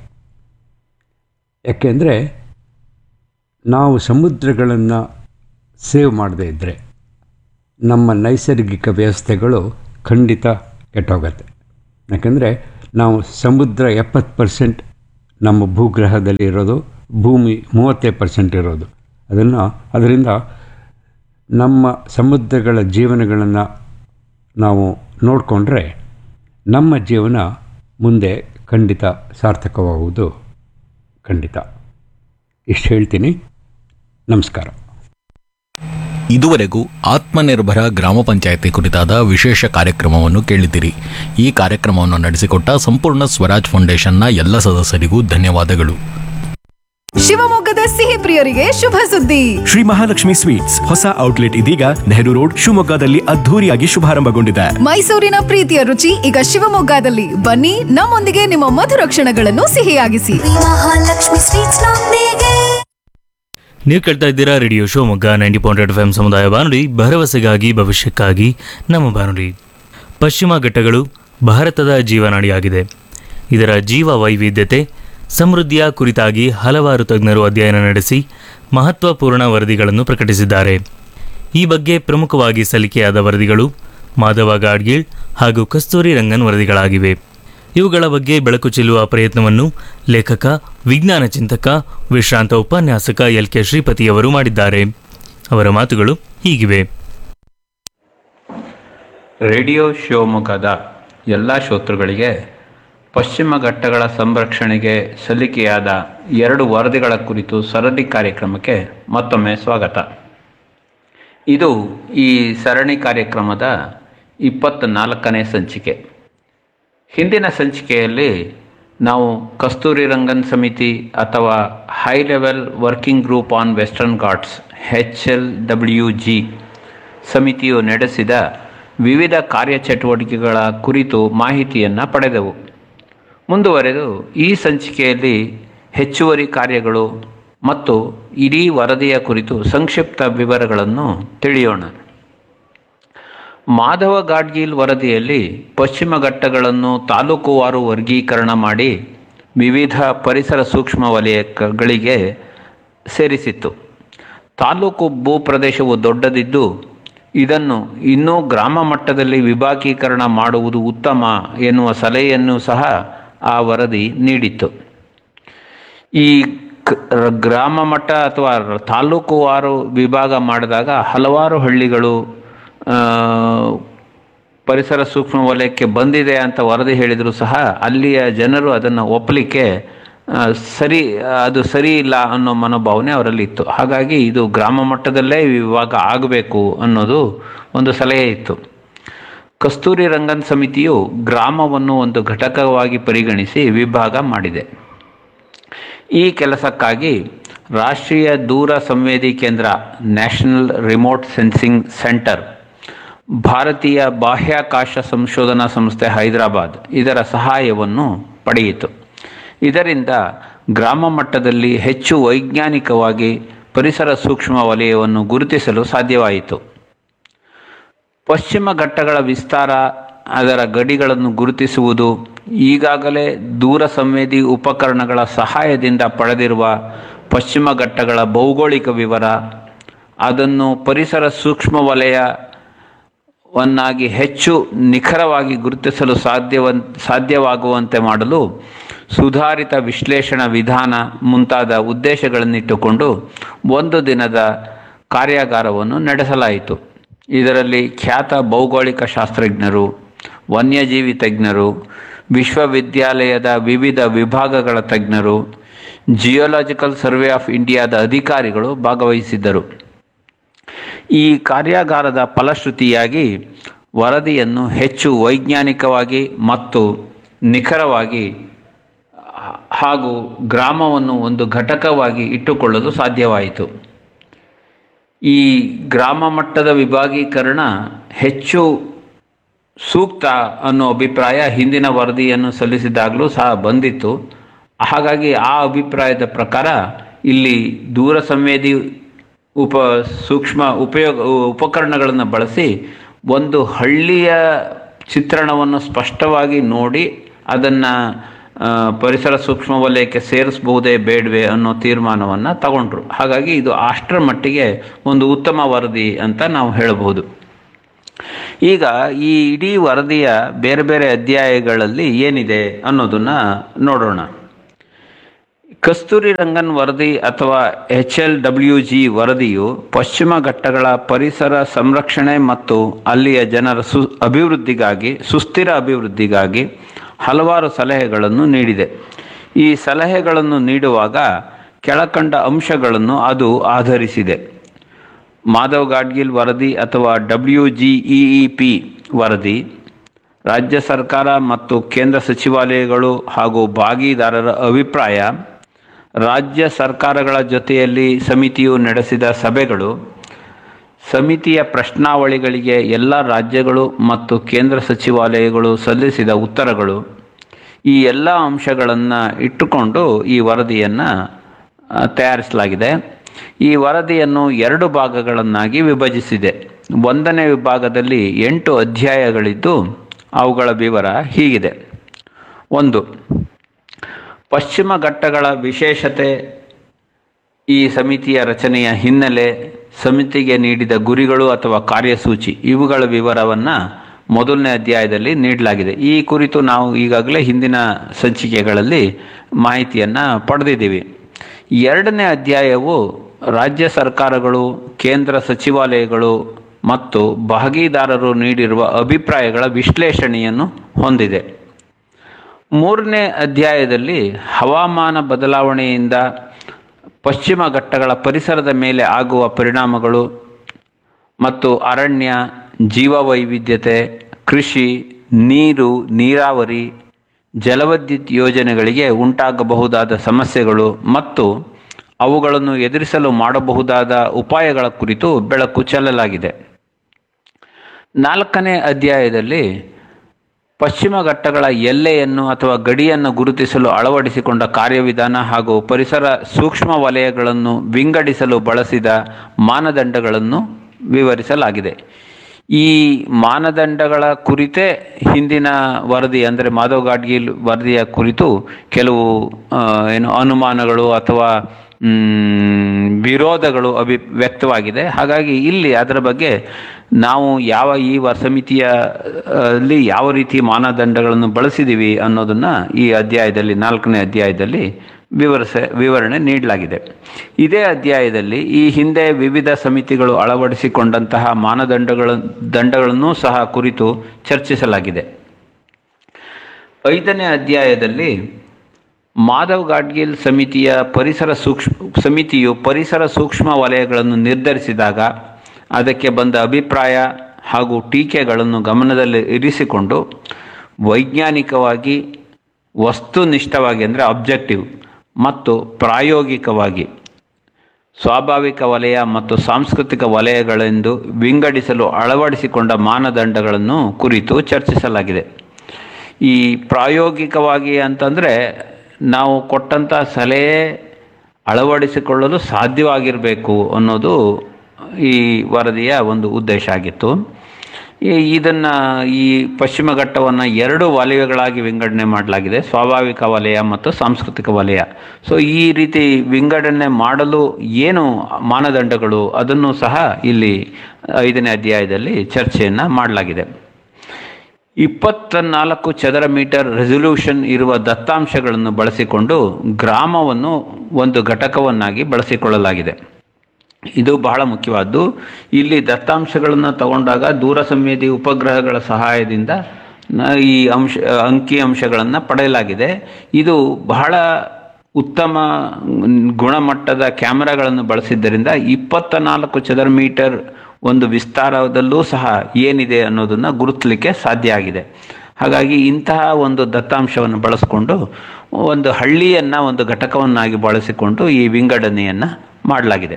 ಯಾಕೆಂದರೆ ನಾವು ಸಮುದ್ರಗಳನ್ನು ಸೇವ್ ಮಾಡದೇ ಇದ್ದರೆ ನಮ್ಮ ನೈಸರ್ಗಿಕ ವ್ಯವಸ್ಥೆಗಳು ಖಂಡಿತ ಕೆಟ್ಟೋಗುತ್ತೆ ಯಾಕಂದರೆ ನಾವು ಸಮುದ್ರ ಎಪ್ಪತ್ತು ಪರ್ಸೆಂಟ್ ನಮ್ಮ ಭೂಗ್ರಹದಲ್ಲಿ ಇರೋದು ಭೂಮಿ ಮೂವತ್ತೈದು ಪರ್ಸೆಂಟ್ ಇರೋದು ಅದನ್ನು ಅದರಿಂದ ನಮ್ಮ ಸಮುದ್ರಗಳ ಜೀವನಗಳನ್ನು ನಾವು ನೋಡಿಕೊಂಡ್ರೆ ನಮ್ಮ ಜೀವನ ಮುಂದೆ ಖಂಡಿತ ಸಾರ್ಥಕವಾಗುವುದು ಖಂಡಿತ ಇಷ್ಟು ಹೇಳ್ತೀನಿ ನಮಸ್ಕಾರ ಇದುವರೆಗೂ ಆತ್ಮನಿರ್ಭರ ಗ್ರಾಮ ಪಂಚಾಯತಿ ಕುರಿತಾದ ವಿಶೇಷ ಕಾರ್ಯಕ್ರಮವನ್ನು ಕೇಳಿದಿರಿ ಈ ಕಾರ್ಯಕ್ರಮವನ್ನು ನಡೆಸಿಕೊಟ್ಟ ಸಂಪೂರ್ಣ ಸ್ವರಾಜ್ ಫೌಂಡೇಶನ್ನ ಎಲ್ಲ ಸದಸ್ಯರಿಗೂ ಧನ್ಯವಾದಗಳು ಶಿವಮೊಗ್ಗದ ಸಿಹಿ ಪ್ರಿಯರಿಗೆ ಶುಭ ಸುದ್ದಿ ಶ್ರೀ ಮಹಾಲಕ್ಷ್ಮಿ ಸ್ವೀಟ್ಸ್ ಹೊಸ ಔಟ್ಲೆಟ್ ಇದೀಗ ನೆಹರು ರೋಡ್ ಶಿವಮೊಗ್ಗದಲ್ಲಿ ಅದ್ಧೂರಿಯಾಗಿ ಶುಭಾರಂಭಗೊಂಡಿದೆ ಮೈಸೂರಿನ ಪ್ರೀತಿಯ ರುಚಿ ಈಗ ಶಿವಮೊಗ್ಗದಲ್ಲಿ ಬನ್ನಿ ನಮ್ಮೊಂದಿಗೆ ನಿಮ್ಮ ಮಧುರ ಕ್ಷಣಗಳನ್ನು ಸಿಹಿಯಾಗಿಸಿ ಮಹಾಲಕ್ಷ್ಮಿ ಸ್ವೀಟ್ಸ್ ನೊಂದಿಗೆ ನೀವು ಕೇಳ್ತಾ ಇದ್ದೀರಾ radio Shivamogga ninety point F M ಸಮುದಾಯ ಬಾನುಲಿ ಭರವಸೆಗಾಗಿ ಭವಿಷ್ಯಕ್ಕಾಗಿ ನಮ್ಮ ಬಾನುಲಿ ಪಶ್ಚಿಮ ಘಟ್ಟಗಳು ಭಾರತದ ಜೀವನಾಡಿಯಾಗಿದೆ ಇದರ ಜೀವ ವೈವಿಧ್ಯತೆ ಸಮೃದ್ಧಿಯ ಕುರಿತಾಗಿ ಹಲವಾರು ತಜ್ಞರು ಅಧ್ಯಯನ ನಡೆಸಿ ಮಹತ್ವಪೂರ್ಣ ವರದಿಗಳನ್ನು ಪ್ರಕಟಿಸಿದ್ದಾರೆ ಈ ಬಗ್ಗೆ ಪ್ರಮುಖವಾಗಿ ಸಲ್ಲಿಕೆಯಾದ ವರದಿಗಳು ಮಾಧವ ಗಾಡ್ಗೀಳ್ ಹಾಗೂ ಕಸ್ತೂರಿ ರಂಗನ್ ವರದಿಗಳಾಗಿವೆ ಇವುಗಳ ಬಗ್ಗೆ ಬೆಳಕು ಚೆಲ್ಲುವ ಪ್ರಯತ್ನವನ್ನು ಲೇಖಕ ವಿಜ್ಞಾನ ಚಿಂತಕ ವಿಶ್ರಾಂತ ಉಪನ್ಯಾಸಕ ಎಲ್ ಕೆ ಶ್ರೀಪತಿಯವರು ಮಾಡಿದ್ದಾರೆ ಅವರ ಮಾತುಗಳು ಹೀಗಿವೆ ರೇಡಿಯೋ ಶಿವಮೊಗ್ಗದ ಎಲ್ಲ ಶ್ರೋತೃಗಳಿಗೆ ಪಶ್ಚಿಮ ಘಟ್ಟಗಳ ಸಂರಕ್ಷಣೆಗೆ ಸಲ್ಲಿಕೆಯಾದ ಎರಡು ವರದಿಗಳ ಕುರಿತು ಸರಣಿ ಕಾರ್ಯಕ್ರಮಕ್ಕೆ ಮತ್ತೊಮ್ಮೆ ಸ್ವಾಗತ ಇದು ಈ ಸರಣಿ ಕಾರ್ಯಕ್ರಮದ ಇಪ್ಪತ್ತ್ನಾಲ್ಕನೇ ಸಂಚಿಕೆ ಹಿಂದಿನ ಸಂಚಿಕೆಯಲ್ಲಿ ನಾವು ಕಸ್ತೂರಿ ರಂಗನ್ ಸಮಿತಿ ಅಥವಾ high level working group on western ghats H L W G ಸಮಿತಿಯು ನಡೆಸಿದ ವಿವಿಧ ಕಾರ್ಯಚಟುವಟಿಕೆಗಳ ಕುರಿತು ಮಾಹಿತಿಯನ್ನು ಪಡೆದೆವು ಮುಂದುವರೆದು ಈ ಸಂಚಿಕೆಯಲ್ಲಿ ಹೆಚ್ಚುವರಿ ಕಾರ್ಯಗಳು ಮತ್ತು ಇಡೀ ವರದಿಯ ಕುರಿತು ಸಂಕ್ಷಿಪ್ತ ವಿವರಗಳನ್ನು ತಿಳಿಯೋಣ ಮಾಧವ ಗಾಡ್ಗೀಲ್ ವರದಿಯಲ್ಲಿ ಪಶ್ಚಿಮ ಘಟ್ಟಗಳನ್ನು ತಾಲೂಕುವಾರು ವರ್ಗೀಕರಣ ಮಾಡಿ ವಿವಿಧ ಪರಿಸರ ಸೂಕ್ಷ್ಮ ವಲಯಗಳಿಗೆ ಸೇರಿಸಿತ್ತು ತಾಲೂಕು ಭೂಪ್ರದೇಶವು ದೊಡ್ಡದಿದ್ದು ಇದನ್ನು ಇನ್ನೂ ಗ್ರಾಮ ಮಟ್ಟದಲ್ಲಿ ವಿಭಾಗೀಕರಣ ಮಾಡುವುದು ಉತ್ತಮ ಎನ್ನುವ ಸಲಹೆಯನ್ನು ಸಹ ಆ ವರದಿ ನೀಡಿತ್ತು ಈ ಗ್ರಾಮ ಮಟ್ಟ ಅಥವಾ ತಾಲೂಕುವಾರು ವಿಭಾಗ ಮಾಡಿದಾಗ ಹಲವಾರು ಹಳ್ಳಿಗಳು ಪರಿಸರ ಸೂಕ್ಷ್ಮ ವಲಯಕ್ಕೆ ಬಂದಿದೆ ಅಂತ ವರದಿ ಹೇಳಿದರೂ ಸಹ ಅಲ್ಲಿಯ ಜನರು ಅದನ್ನು ಒಪ್ಪಲಿಕ್ಕೆ ಸರಿ ಅದು ಸರಿ ಇಲ್ಲ ಅನ್ನೋ ಮನೋಭಾವನೆ ಅವರಲ್ಲಿ ಇತ್ತು ಹಾಗಾಗಿ ಇದು ಗ್ರಾಮ ಮಟ್ಟದಲ್ಲೇ ವಿಭಾಗ ಆಗಬೇಕು ಅನ್ನೋದು ಒಂದು ಸಲಹೆ ಇತ್ತು ಕಸ್ತೂರಿ ರಂಗನ್ ಸಮಿತಿಯು ಗ್ರಾಮವನ್ನು ಒಂದು ಘಟಕವಾಗಿ ಪರಿಗಣಿಸಿ ವಿಭಾಗ ಮಾಡಿದೆ ಈ ಕೆಲಸಕ್ಕಾಗಿ ರಾಷ್ಟ್ರೀಯ ದೂರ ಸಂವೇದಿ ಕೇಂದ್ರ ನ್ಯಾಷನಲ್ ರಿಮೋಟ್ ಸೆನ್ಸಿಂಗ್ ಸೆಂಟರ್ ಭಾರತೀಯ ಬಾಹ್ಯಾಕಾಶ ಸಂಶೋಧನಾ ಸಂಸ್ಥೆ ಹೈದರಾಬಾದ್ ಇದರ ಸಹಾಯವನ್ನು ಪಡೆಯಿತು ಇದರಿಂದ ಗ್ರಾಮ ಮಟ್ಟದಲ್ಲಿ ಹೆಚ್ಚು ವೈಜ್ಞಾನಿಕವಾಗಿ ಪರಿಸರ ಸೂಕ್ಷ್ಮ ವಲಯವನ್ನು ಗುರುತಿಸಲು ಸಾಧ್ಯವಾಯಿತು ಪಶ್ಚಿಮ ಘಟ್ಟಗಳ ವಿಸ್ತಾರ ಅದರ ಗಡಿಗಳನ್ನು ಗುರುತಿಸುವುದು ಈಗಾಗಲೇ ದೂರ ಸಂವೇದಿ ಉಪಕರಣಗಳ ಸಹಾಯದಿಂದ ಪಡೆದಿರುವ ಪಶ್ಚಿಮ ಘಟ್ಟಗಳ ಭೌಗೋಳಿಕ ವಿವರ ಅದನ್ನು ಪರಿಸರ ಸೂಕ್ಷ್ಮ ವಲಯವನ್ನಾಗಿ ಹೆಚ್ಚು ನಿಖರವಾಗಿ ಗುರುತಿಸಲು ಸಾಧ್ಯವ ಸಾಧ್ಯವಾಗುವಂತೆ ಮಾಡಲು ಸುಧಾರಿತ ವಿಶ್ಲೇಷಣಾ ವಿಧಾನ ಮುಂತಾದ ಉದ್ದೇಶಗಳನ್ನಿಟ್ಟುಕೊಂಡು ಒಂದು ದಿನದ ಕಾರ್ಯಾಗಾರವನ್ನು ನಡೆಸಲಾಯಿತು ಇದರಲ್ಲಿ ಖ್ಯಾತ ಭೌಗೋಳಿಕ ಶಾಸ್ತ್ರಜ್ಞರು ವನ್ಯಜೀವಿ ತಜ್ಞರು ವಿಶ್ವವಿದ್ಯಾಲಯದ ವಿವಿಧ ವಿಭಾಗಗಳ ತಜ್ಞರು ಜಿಯೋಲಾಜಿಕಲ್ ಸರ್ವೆ ಆಫ್ ಇಂಡಿಯಾದ ಅಧಿಕಾರಿಗಳು ಭಾಗವಹಿಸಿದ್ದರು ಈ ಕಾರ್ಯಾಗಾರದ ಫಲಶ್ರುತಿಯಾಗಿ ವರದಿಯನ್ನು ಹೆಚ್ಚು ವೈಜ್ಞಾನಿಕವಾಗಿ ಮತ್ತು ನಿಖರವಾಗಿ ಹಾಗೂ ಗ್ರಾಮವನ್ನು ಒಂದು ಘಟಕವಾಗಿ ಇಟ್ಟುಕೊಳ್ಳಲು ಸಾಧ್ಯವಾಯಿತು ಈ ಗ್ರಾಮ ಮಟ್ಟದ ವಿಭಾಗೀಕರಣ ಹೆಚ್ಚು ಸೂಕ್ತ ಅನ್ನೋ ಅಭಿಪ್ರಾಯ ಹಿಂದಿನ ವರದಿಯನ್ನು ಸಲ್ಲಿಸಿದಾಗಲೂ ಸಹ ಬಂದಿತ್ತು ಹಾಗಾಗಿ ಆ ಅಭಿಪ್ರಾಯದ ಪ್ರಕಾರ ಇಲ್ಲಿ ದೂರ ಸಂವೇದಿ ಉಪ ಸೂಕ್ಷ್ಮ ಉಪಯೋಗ ಉಪಕರಣಗಳನ್ನು ಬಳಸಿ ಒಂದು ಹಳ್ಳಿಯ ಚಿತ್ರಣವನ್ನು ಸ್ಪಷ್ಟವಾಗಿ ನೋಡಿ ಅದನ್ನು ಪರಿಸರ ಸೂಕ್ಷ್ಮ ವಲಯಕ್ಕೆ ಸೇರಿಸಬಹುದೇ ಬೇಡವೆ ಅನ್ನೋ ತೀರ್ಮಾನವನ್ನು ತಗೊಂಡ್ರು ಹಾಗಾಗಿ ಇದು ಅಷ್ಟರ ಮಟ್ಟಿಗೆ ಒಂದು ಉತ್ತಮ ವರದಿ ಅಂತ ನಾವು ಹೇಳಬಹುದು ಈಗ ಈ ಇಡೀ ವರದಿಯ ಬೇರೆ ಬೇರೆ ಅಧ್ಯಾಯಗಳಲ್ಲಿ ಏನಿದೆ ಅನ್ನೋದನ್ನ ನೋಡೋಣ ಕಸ್ತೂರಿ ರಂಗನ್ ವರದಿ ಅಥವಾ ಎಚ್ ಎಲ್ ಡಬ್ಲ್ಯೂ ಜಿ ವರದಿಯು ಪಶ್ಚಿಮ ಘಟ್ಟಗಳ ಪರಿಸರ ಸಂರಕ್ಷಣೆ ಮತ್ತು ಅಲ್ಲಿಯ ಜನರ ಸು ಅಭಿವೃದ್ಧಿಗಾಗಿ ಸುಸ್ಥಿರ ಅಭಿವೃದ್ಧಿಗಾಗಿ ಹಲವಾರು ಸಲಹೆಗಳನ್ನು ನೀಡಿದೆ ಈ ಸಲಹೆಗಳನ್ನು ನೀಡುವಾಗ ಕೆಳಕಂಡ ಅಂಶಗಳನ್ನು ಅದು ಆಧರಿಸಿದೆ ಮಾಧವ್ ಗಾಡ್ಗಿಲ್ ವರದಿ ಅಥವಾ ಡಬ್ಲ್ಯೂ ಜಿ ಇ ಪಿ ವರದಿ ರಾಜ್ಯ ಸರ್ಕಾರ ಮತ್ತು ಕೇಂದ್ರ ಸಚಿವಾಲಯಗಳು ಹಾಗೂ ಭಾಗಿದಾರರ ಅಭಿಪ್ರಾಯ ರಾಜ್ಯ ಸರ್ಕಾರಗಳ ಜೊತೆಯಲ್ಲಿ ಸಮಿತಿಯು ನಡೆಸಿದ ಸಭೆಗಳು ಸಮಿತಿಯ ಪ್ರಶ್ನಾವಳಿಗಳಿಗೆ ಎಲ್ಲ ರಾಜ್ಯಗಳು ಮತ್ತು ಕೇಂದ್ರ ಸಚಿವಾಲಯಗಳು ಸಲ್ಲಿಸಿದ ಉತ್ತರಗಳು ಈ ಎಲ್ಲ ಅಂಶಗಳನ್ನು ಇಟ್ಟುಕೊಂಡು ಈ ವರದಿಯನ್ನು ತಯಾರಿಸಲಾಗಿದೆ ಈ ವರದಿಯನ್ನು ಎರಡು ಭಾಗಗಳನ್ನಾಗಿ ವಿಭಜಿಸಿದೆ ಒಂದನೇ ವಿಭಾಗದಲ್ಲಿ ಎಂಟು ಅಧ್ಯಾಯಗಳಿದ್ದು ಅವುಗಳ ವಿವರ ಹೀಗಿದೆ ಒಂದು ಪಶ್ಚಿಮ ಘಟ್ಟಗಳ ವಿಶೇಷತೆ ಈ ಸಮಿತಿಯ ರಚನೆಯ ಹಿನ್ನೆಲೆ ಸಮಿತಿಗೆ ನೀಡಿದ ಗುರಿಗಳು ಅಥವಾ ಕಾರ್ಯಸೂಚಿ ಇವುಗಳ ವಿವರವನ್ನು ಮೊದಲನೇ ಅಧ್ಯಾಯದಲ್ಲಿ ನೀಡಲಾಗಿದೆ ಈ ಕುರಿತು ನಾವು ಈಗಾಗಲೇ ಹಿಂದಿನ ಸಂಚಿಕೆಗಳಲ್ಲಿ ಮಾಹಿತಿಯನ್ನು ಪಡೆದಿದ್ದೀವಿ ಎರಡನೇ ಅಧ್ಯಾಯವು ರಾಜ್ಯ ಸರ್ಕಾರಗಳು ಕೇಂದ್ರ ಸಚಿವಾಲಯಗಳು ಮತ್ತು ಭಾಗೀದಾರರು ನೀಡಿರುವ ಅಭಿಪ್ರಾಯಗಳ ವಿಶ್ಲೇಷಣೆಯನ್ನು ಹೊಂದಿದೆ ಮೂರನೇ ಅಧ್ಯಾಯದಲ್ಲಿ ಹವಾಮಾನ ಬದಲಾವಣೆಯಿಂದ ಪಶ್ಚಿಮ ಘಟ್ಟಗಳ ಪರಿಸರದ ಮೇಲೆ ಆಗುವ ಪರಿಣಾಮಗಳು ಮತ್ತು ಅರಣ್ಯ ಜೀವವೈವಿಧ್ಯತೆ ಕೃಷಿ ನೀರು ನೀರಾವರಿ ಜಲವಿದ್ಯುತ್ ಯೋಜನೆಗಳಿಗೆ ಉಂಟಾಗಬಹುದಾದ ಸಮಸ್ಯೆಗಳು ಮತ್ತು ಅವುಗಳನ್ನು ಎದುರಿಸಲು ಮಾಡಬಹುದಾದ ಉಪಾಯಗಳ ಕುರಿತು ಬೆಳಕು ಚೆಲ್ಲಲಾಗಿದೆ ನಾಲ್ಕನೇ ಅಧ್ಯಾಯದಲ್ಲಿ ಪಶ್ಚಿಮ ಘಟ್ಟಗಳ ಎಲ್ಲೆಯನ್ನು ಅಥವಾ ಗಡಿಯನ್ನು ಗುರುತಿಸಲು ಅಳವಡಿಸಿಕೊಂಡ ಕಾರ್ಯವಿಧಾನ ಹಾಗೂ ಪರಿಸರ ಸೂಕ್ಷ್ಮ ವಲಯಗಳನ್ನು ವಿಂಗಡಿಸಲು ಬಳಸಿದ ಮಾನದಂಡಗಳನ್ನು ವಿವರಿಸಲಾಗಿದೆ ಈ ಮಾನದಂಡಗಳ ಕುರಿತೇ ಹಿಂದಿನ ವರದಿ ಅಂದರೆ ಮಾಧವ್ ಗಾಡ್ಗಿಲ್ ವರದಿಯ ಕುರಿತು ಕೆಲವು ಆ, ಏನು ಅನುಮಾನಗಳು ಅಥವಾ ಮ್, ವಿರೋಧಗಳು ಅಭಿ ವ್ಯಕ್ತವಾಗಿದೆ ಹಾಗಾಗಿ ಇಲ್ಲಿ ಅದರ ಬಗ್ಗೆ ನಾವು ಯಾವ ಈ ವ ಸಮಿತಿಯ ಆ, ಅಲ್ಲಿ ಯಾವ ರೀತಿ ಮಾನದಂಡಗಳನ್ನು ಬಳಸಿದ್ದೀವಿ ಅನ್ನೋದನ್ನ ಈ ಅಧ್ಯಾಯದಲ್ಲಿ ನಾಲ್ಕನೇ ಅಧ್ಯಾಯದಲ್ಲಿ ವಿವರಿಸ ವಿವರಣೆ ನೀಡಲಾಗಿದೆ ಇದೇ ಅಧ್ಯಾಯದಲ್ಲಿ ಈ ಹಿಂದೆ ವಿವಿಧ ಸಮಿತಿಗಳು ಅಳವಡಿಸಿಕೊಂಡಂತಹ ಮಾನದಂಡಗಳ ದಂಡಗಳನ್ನು ಸಹ ಕುರಿತು ಚರ್ಚಿಸಲಾಗಿದೆ ಐದನೇ ಅಧ್ಯಾಯದಲ್ಲಿ ಮಾಧವ್ ಗಾಡ್ಗಿಲ್ ಸಮಿತಿಯ ಪರಿಸರ ಸೂಕ್ಷ್ಮ ಸಮಿತಿಯು ಪರಿಸರ ಸೂಕ್ಷ್ಮ ವಲಯಗಳನ್ನು ನಿರ್ಧರಿಸಿದಾಗ ಅದಕ್ಕೆ ಬಂದ ಅಭಿಪ್ರಾಯ ಹಾಗೂ ಟೀಕೆಗಳನ್ನು ಗಮನದಲ್ಲಿ ಇರಿಸಿಕೊಂಡು ವೈಜ್ಞಾನಿಕವಾಗಿ ವಸ್ತುನಿಷ್ಠವಾಗಿ ಅಂದರೆ ಅಬ್ಜೆಕ್ಟಿವ್ ಮತ್ತು ಪ್ರಾಯೋಗಿಕವಾಗಿ ಸ್ವಾಭಾವಿಕ ವಲಯ ಮತ್ತು ಸಾಂಸ್ಕೃತಿಕ ವಲಯಗಳೆಂದು ವಿಂಗಡಿಸಲು ಅಳವಡಿಸಿಕೊಂಡ ಮಾನದಂಡಗಳನ್ನು ಕುರಿತು ಚರ್ಚಿಸಲಾಗಿದೆ ಈ ಪ್ರಾಯೋಗಿಕವಾಗಿ ಅಂತಂದರೆ ನಾವು ಕೊಟ್ಟಂಥ ಸಲಹೆ ಅಳವಡಿಸಿಕೊಳ್ಳಲು ಸಾಧ್ಯವಾಗಿರಬೇಕು ಅನ್ನೋದು ಈ ವರದಿಯ ಒಂದು ಉದ್ದೇಶ ಆಗಿತ್ತು ಈ ಇದನ್ನು ಈ ಪಶ್ಚಿಮ ಘಟ್ಟವನ್ನು ಎರಡು ವಲಯಗಳಾಗಿ ವಿಂಗಡಣೆ ಮಾಡಲಾಗಿದೆ ಸ್ವಾಭಾವಿಕ ವಲಯ ಮತ್ತು ಸಾಂಸ್ಕೃತಿಕ ವಲಯ ಸೊ ಈ ರೀತಿ ವಿಂಗಡಣೆ ಮಾಡಲು ಏನು ಮಾನದಂಡಗಳು ಅದನ್ನು ಸಹ ಇಲ್ಲಿ ಐದನೇ ಅಧ್ಯಾಯದಲ್ಲಿ ಚರ್ಚೆಯನ್ನು ಮಾಡಲಾಗಿದೆ ಇಪ್ಪತ್ತ ನಾಲ್ಕು ಚದರ ಮೀಟರ್ ರೆಸೊಲ್ಯೂಷನ್ ಇರುವ ದತ್ತಾಂಶಗಳನ್ನು ಬಳಸಿಕೊಂಡು ಗ್ರಾಮವನ್ನು ಒಂದು ಘಟಕವನ್ನಾಗಿ ಬಳಸಿಕೊಳ್ಳಲಾಗಿದೆ ಇದು ಬಹಳ ಮುಖ್ಯವಾದ್ದು ಇಲ್ಲಿ ದತ್ತಾಂಶಗಳನ್ನು ತಗೊಂಡಾಗ ದೂರ ಸಂವೇದಿ ಉಪಗ್ರಹಗಳ ಸಹಾಯದಿಂದ ನ- ಈ ಅಂಶ ಅಂಕಿ ಅಂಶಗಳನ್ನು ಪಡೆಯಲಾಗಿದೆ ಇದು ಬಹಳ ಉತ್ತಮ ಗುಣಮಟ್ಟದ ಕ್ಯಾಮೆರಾಗಳನ್ನು ಬಳಸಿದ್ದರಿಂದ ಇಪ್ಪತ್ತ ನಾಲ್ಕು ಚದರ ಮೀಟರ್ ಒಂದು ವಿಸ್ತಾರದಲ್ಲೂ ಸಹ ಏನಿದೆ ಅನ್ನೋದನ್ನು ಗುರುತಿಸಲಿಕ್ಕೆ ಸಾಧ್ಯ ಆಗಿದೆ ಹಾಗಾಗಿ ಇಂತಹ ಒಂದು ದತ್ತಾಂಶವನ್ನು ಬಳಸಿಕೊಂಡು ಒಂದು ಹಳ್ಳಿಯನ್ನು ಒಂದು ಘಟಕವನ್ನಾಗಿ ಬಳಸಿಕೊಂಡು ಈ ವಿಂಗಡಣೆಯನ್ನು ಮಾಡಲಾಗಿದೆ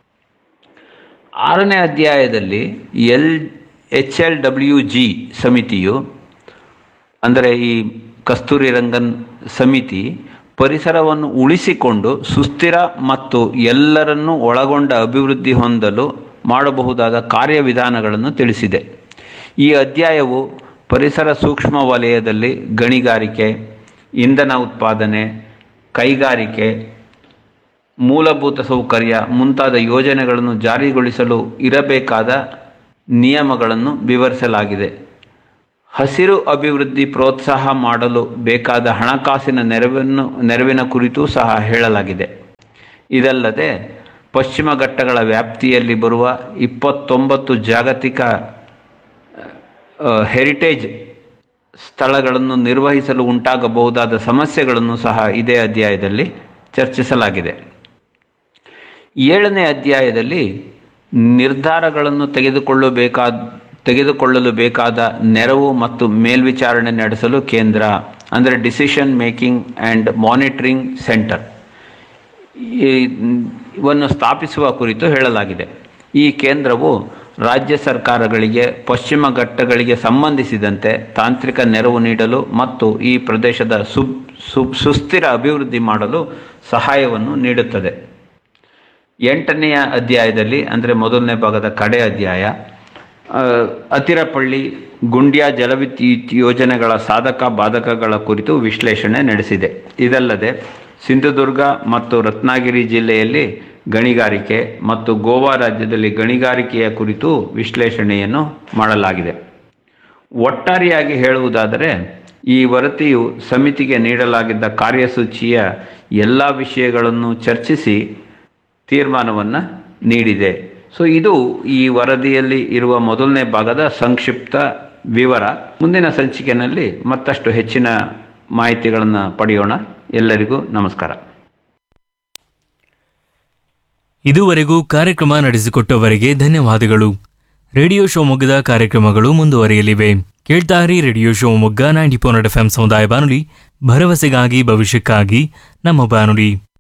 ಆರನೇ ಅಧ್ಯಾಯದಲ್ಲಿ L H L W G ಸಮಿತಿಯು ಅಂದರೆ ಈ ಕಸ್ತೂರಿ ರಂಗನ್ ಸಮಿತಿ ಪರಿಸರವನ್ನು ಉಳಿಸಿಕೊಂಡು ಸುಸ್ಥಿರ ಮತ್ತು ಎಲ್ಲರನ್ನೂ ಒಳಗೊಂಡ ಅಭಿವೃದ್ಧಿ ಹೊಂದಲು ಮಾಡಬಹುದಾದ ಕಾರ್ಯವಿಧಾನಗಳನ್ನು ತಿಳಿಸಿದೆ ಈ ಅಧ್ಯಾಯವು ಪರಿಸರ ಸೂಕ್ಷ್ಮ ವಲಯದಲ್ಲಿ ಗಣಿಗಾರಿಕೆ ಇಂಧನ ಉತ್ಪಾದನೆ ಕೈಗಾರಿಕೆ ಮೂಲಭೂತ ಸೌಕರ್ಯ ಮುಂತಾದ ಯೋಜನೆಗಳನ್ನು ಜಾರಿಗೊಳಿಸಲು ಇರಬೇಕಾದ ನಿಯಮಗಳನ್ನು ವಿವರಿಸಲಾಗಿದೆ ಹಸಿರು ಅಭಿವೃದ್ಧಿ ಪ್ರೋತ್ಸಾಹ ಮಾಡಲು ಬೇಕಾದ ಹಣಕಾಸಿನ ನೆರವನ್ನು ನೆರವಿನ ಕುರಿತೂ ಸಹ ಹೇಳಲಾಗಿದೆ ಇದಲ್ಲದೆ ಪಶ್ಚಿಮ ಘಟ್ಟಗಳ ವ್ಯಾಪ್ತಿಯಲ್ಲಿ ಬರುವ ಇಪ್ಪತ್ತೊಂಬತ್ತು ಜಾಗತಿಕ ಆ, ಹೆರಿಟೇಜ್ ಸ್ಥಳಗಳನ್ನು ನಿರ್ವಹಿಸಲು ಉಂಟಾಗಬಹುದಾದ ಸಮಸ್ಯೆಗಳನ್ನು ಸಹ ಇದೇ ಅಧ್ಯಾಯದಲ್ಲಿ ಚರ್ಚಿಸಲಾಗಿದೆ ಏಳನೇ ಅಧ್ಯಾಯದಲ್ಲಿ ನಿರ್ಧಾರಗಳನ್ನು ತೆಗೆದುಕೊಳ್ಳಬೇಕಾದ ತೆಗೆದುಕೊಳ್ಳಲು ಬೇಕಾದ ನೆರವು ಮತ್ತು ಮೇಲ್ವಿಚಾರಣೆ ನಡೆಸಲು ಕೇಂದ್ರ ಅಂದರೆ decision making and monitoring centre ಇವನ್ನು ಸ್ಥಾಪಿಸುವ ಕುರಿತು ಹೇಳಲಾಗಿದೆ ಈ ಕೇಂದ್ರವು ರಾಜ್ಯ ಸರ್ಕಾರಗಳಿಗೆ ಪಶ್ಚಿಮ ಘಟ್ಟಗಳಿಗೆ ಸಂಬಂಧಿಸಿದಂತೆ ತಾಂತ್ರಿಕ ನೆರವು ನೀಡಲು ಮತ್ತು ಈ ಪ್ರದೇಶದ ಸು ಸು ಸುಸ್ಥಿರ ಅಭಿವೃದ್ಧಿ ಮಾಡಲು ಸಹಾಯವನ್ನು ನೀಡುತ್ತದೆ ಎಂಟನೆಯ ಅಧ್ಯಾಯದಲ್ಲಿ ಅಂದರೆ ಮೊದಲನೇ ಭಾಗದ ಕಡೆ ಅಧ್ಯಾಯ ಆ, ಅತಿರಪಳ್ಳಿ ಗುಂಡ್ಯಾ ಜಲವಿದ್ಯುತ್ ಯೋಜನೆಗಳ ಸಾಧಕ ಬಾಧಕಗಳ ಕುರಿತು ವಿಶ್ಲೇಷಣೆ ನಡೆಸಿದೆ ಇದಲ್ಲದೆ ಸಿಂಧುದುರ್ಗ ಮತ್ತು ರತ್ನಗಿರಿ ಜಿಲ್ಲೆಯಲ್ಲಿ ಗಣಿಗಾರಿಕೆ ಮತ್ತು ಗೋವಾ ರಾಜ್ಯದಲ್ಲಿ ಗಣಿಗಾರಿಕೆಯ ಕುರಿತು ವಿಶ್ಲೇಷಣೆಯನ್ನು ಮಾಡಲಾಗಿದೆ ಒಟ್ಟಾರೆಯಾಗಿ ಹೇಳುವುದಾದರೆ ಈ ವರದಿಯು ಸಮಿತಿಗೆ ನೀಡಲಾಗಿದ್ದ ಕಾರ್ಯಸೂಚಿಯ ಎಲ್ಲ ವಿಷಯಗಳನ್ನು ಚರ್ಚಿಸಿ ತೀರ್ಮಾನವನ್ನು ನೀಡಿದೆ ಸೊ ಇದು ಈ ವರದಿಯಲ್ಲಿ ಇರುವ ಮೊದಲನೇ ಭಾಗದ ಸಂಕ್ಷಿಪ್ತ ವಿವರ ಮುಂದಿನ ಸಂಚಿಕೆಯಲ್ಲಿ ಮತ್ತಷ್ಟು ಹೆಚ್ಚಿನ ಮಾಹಿತಿಗಳನ್ನು ಪಡೆಯೋಣ ಎಲ್ಲರಿಗೂ ನಮಸ್ಕಾರ ಇದುವರೆಗೂ ಕಾರ್ಯಕ್ರಮ ನಡೆಸಿಕೊಟ್ಟವರಿಗೆ ಧನ್ಯವಾದಗಳು ರೇಡಿಯೋ ಶಿವಮೊಗ್ಗದ ಕಾರ್ಯಕ್ರಮಗಳು ಮುಂದುವರಿಯಲಿವೆ ಕೇಳ್ತಾರಿ radio Shivamogga ninety four F M ಸಮುದಾಯ ಬಾನುಲಿ ಭರವಸೆಗಾಗಿ ಭವಿಷ್ಯಕ್ಕಾಗಿ ನಮ್ಮ ಬಾನುಲಿ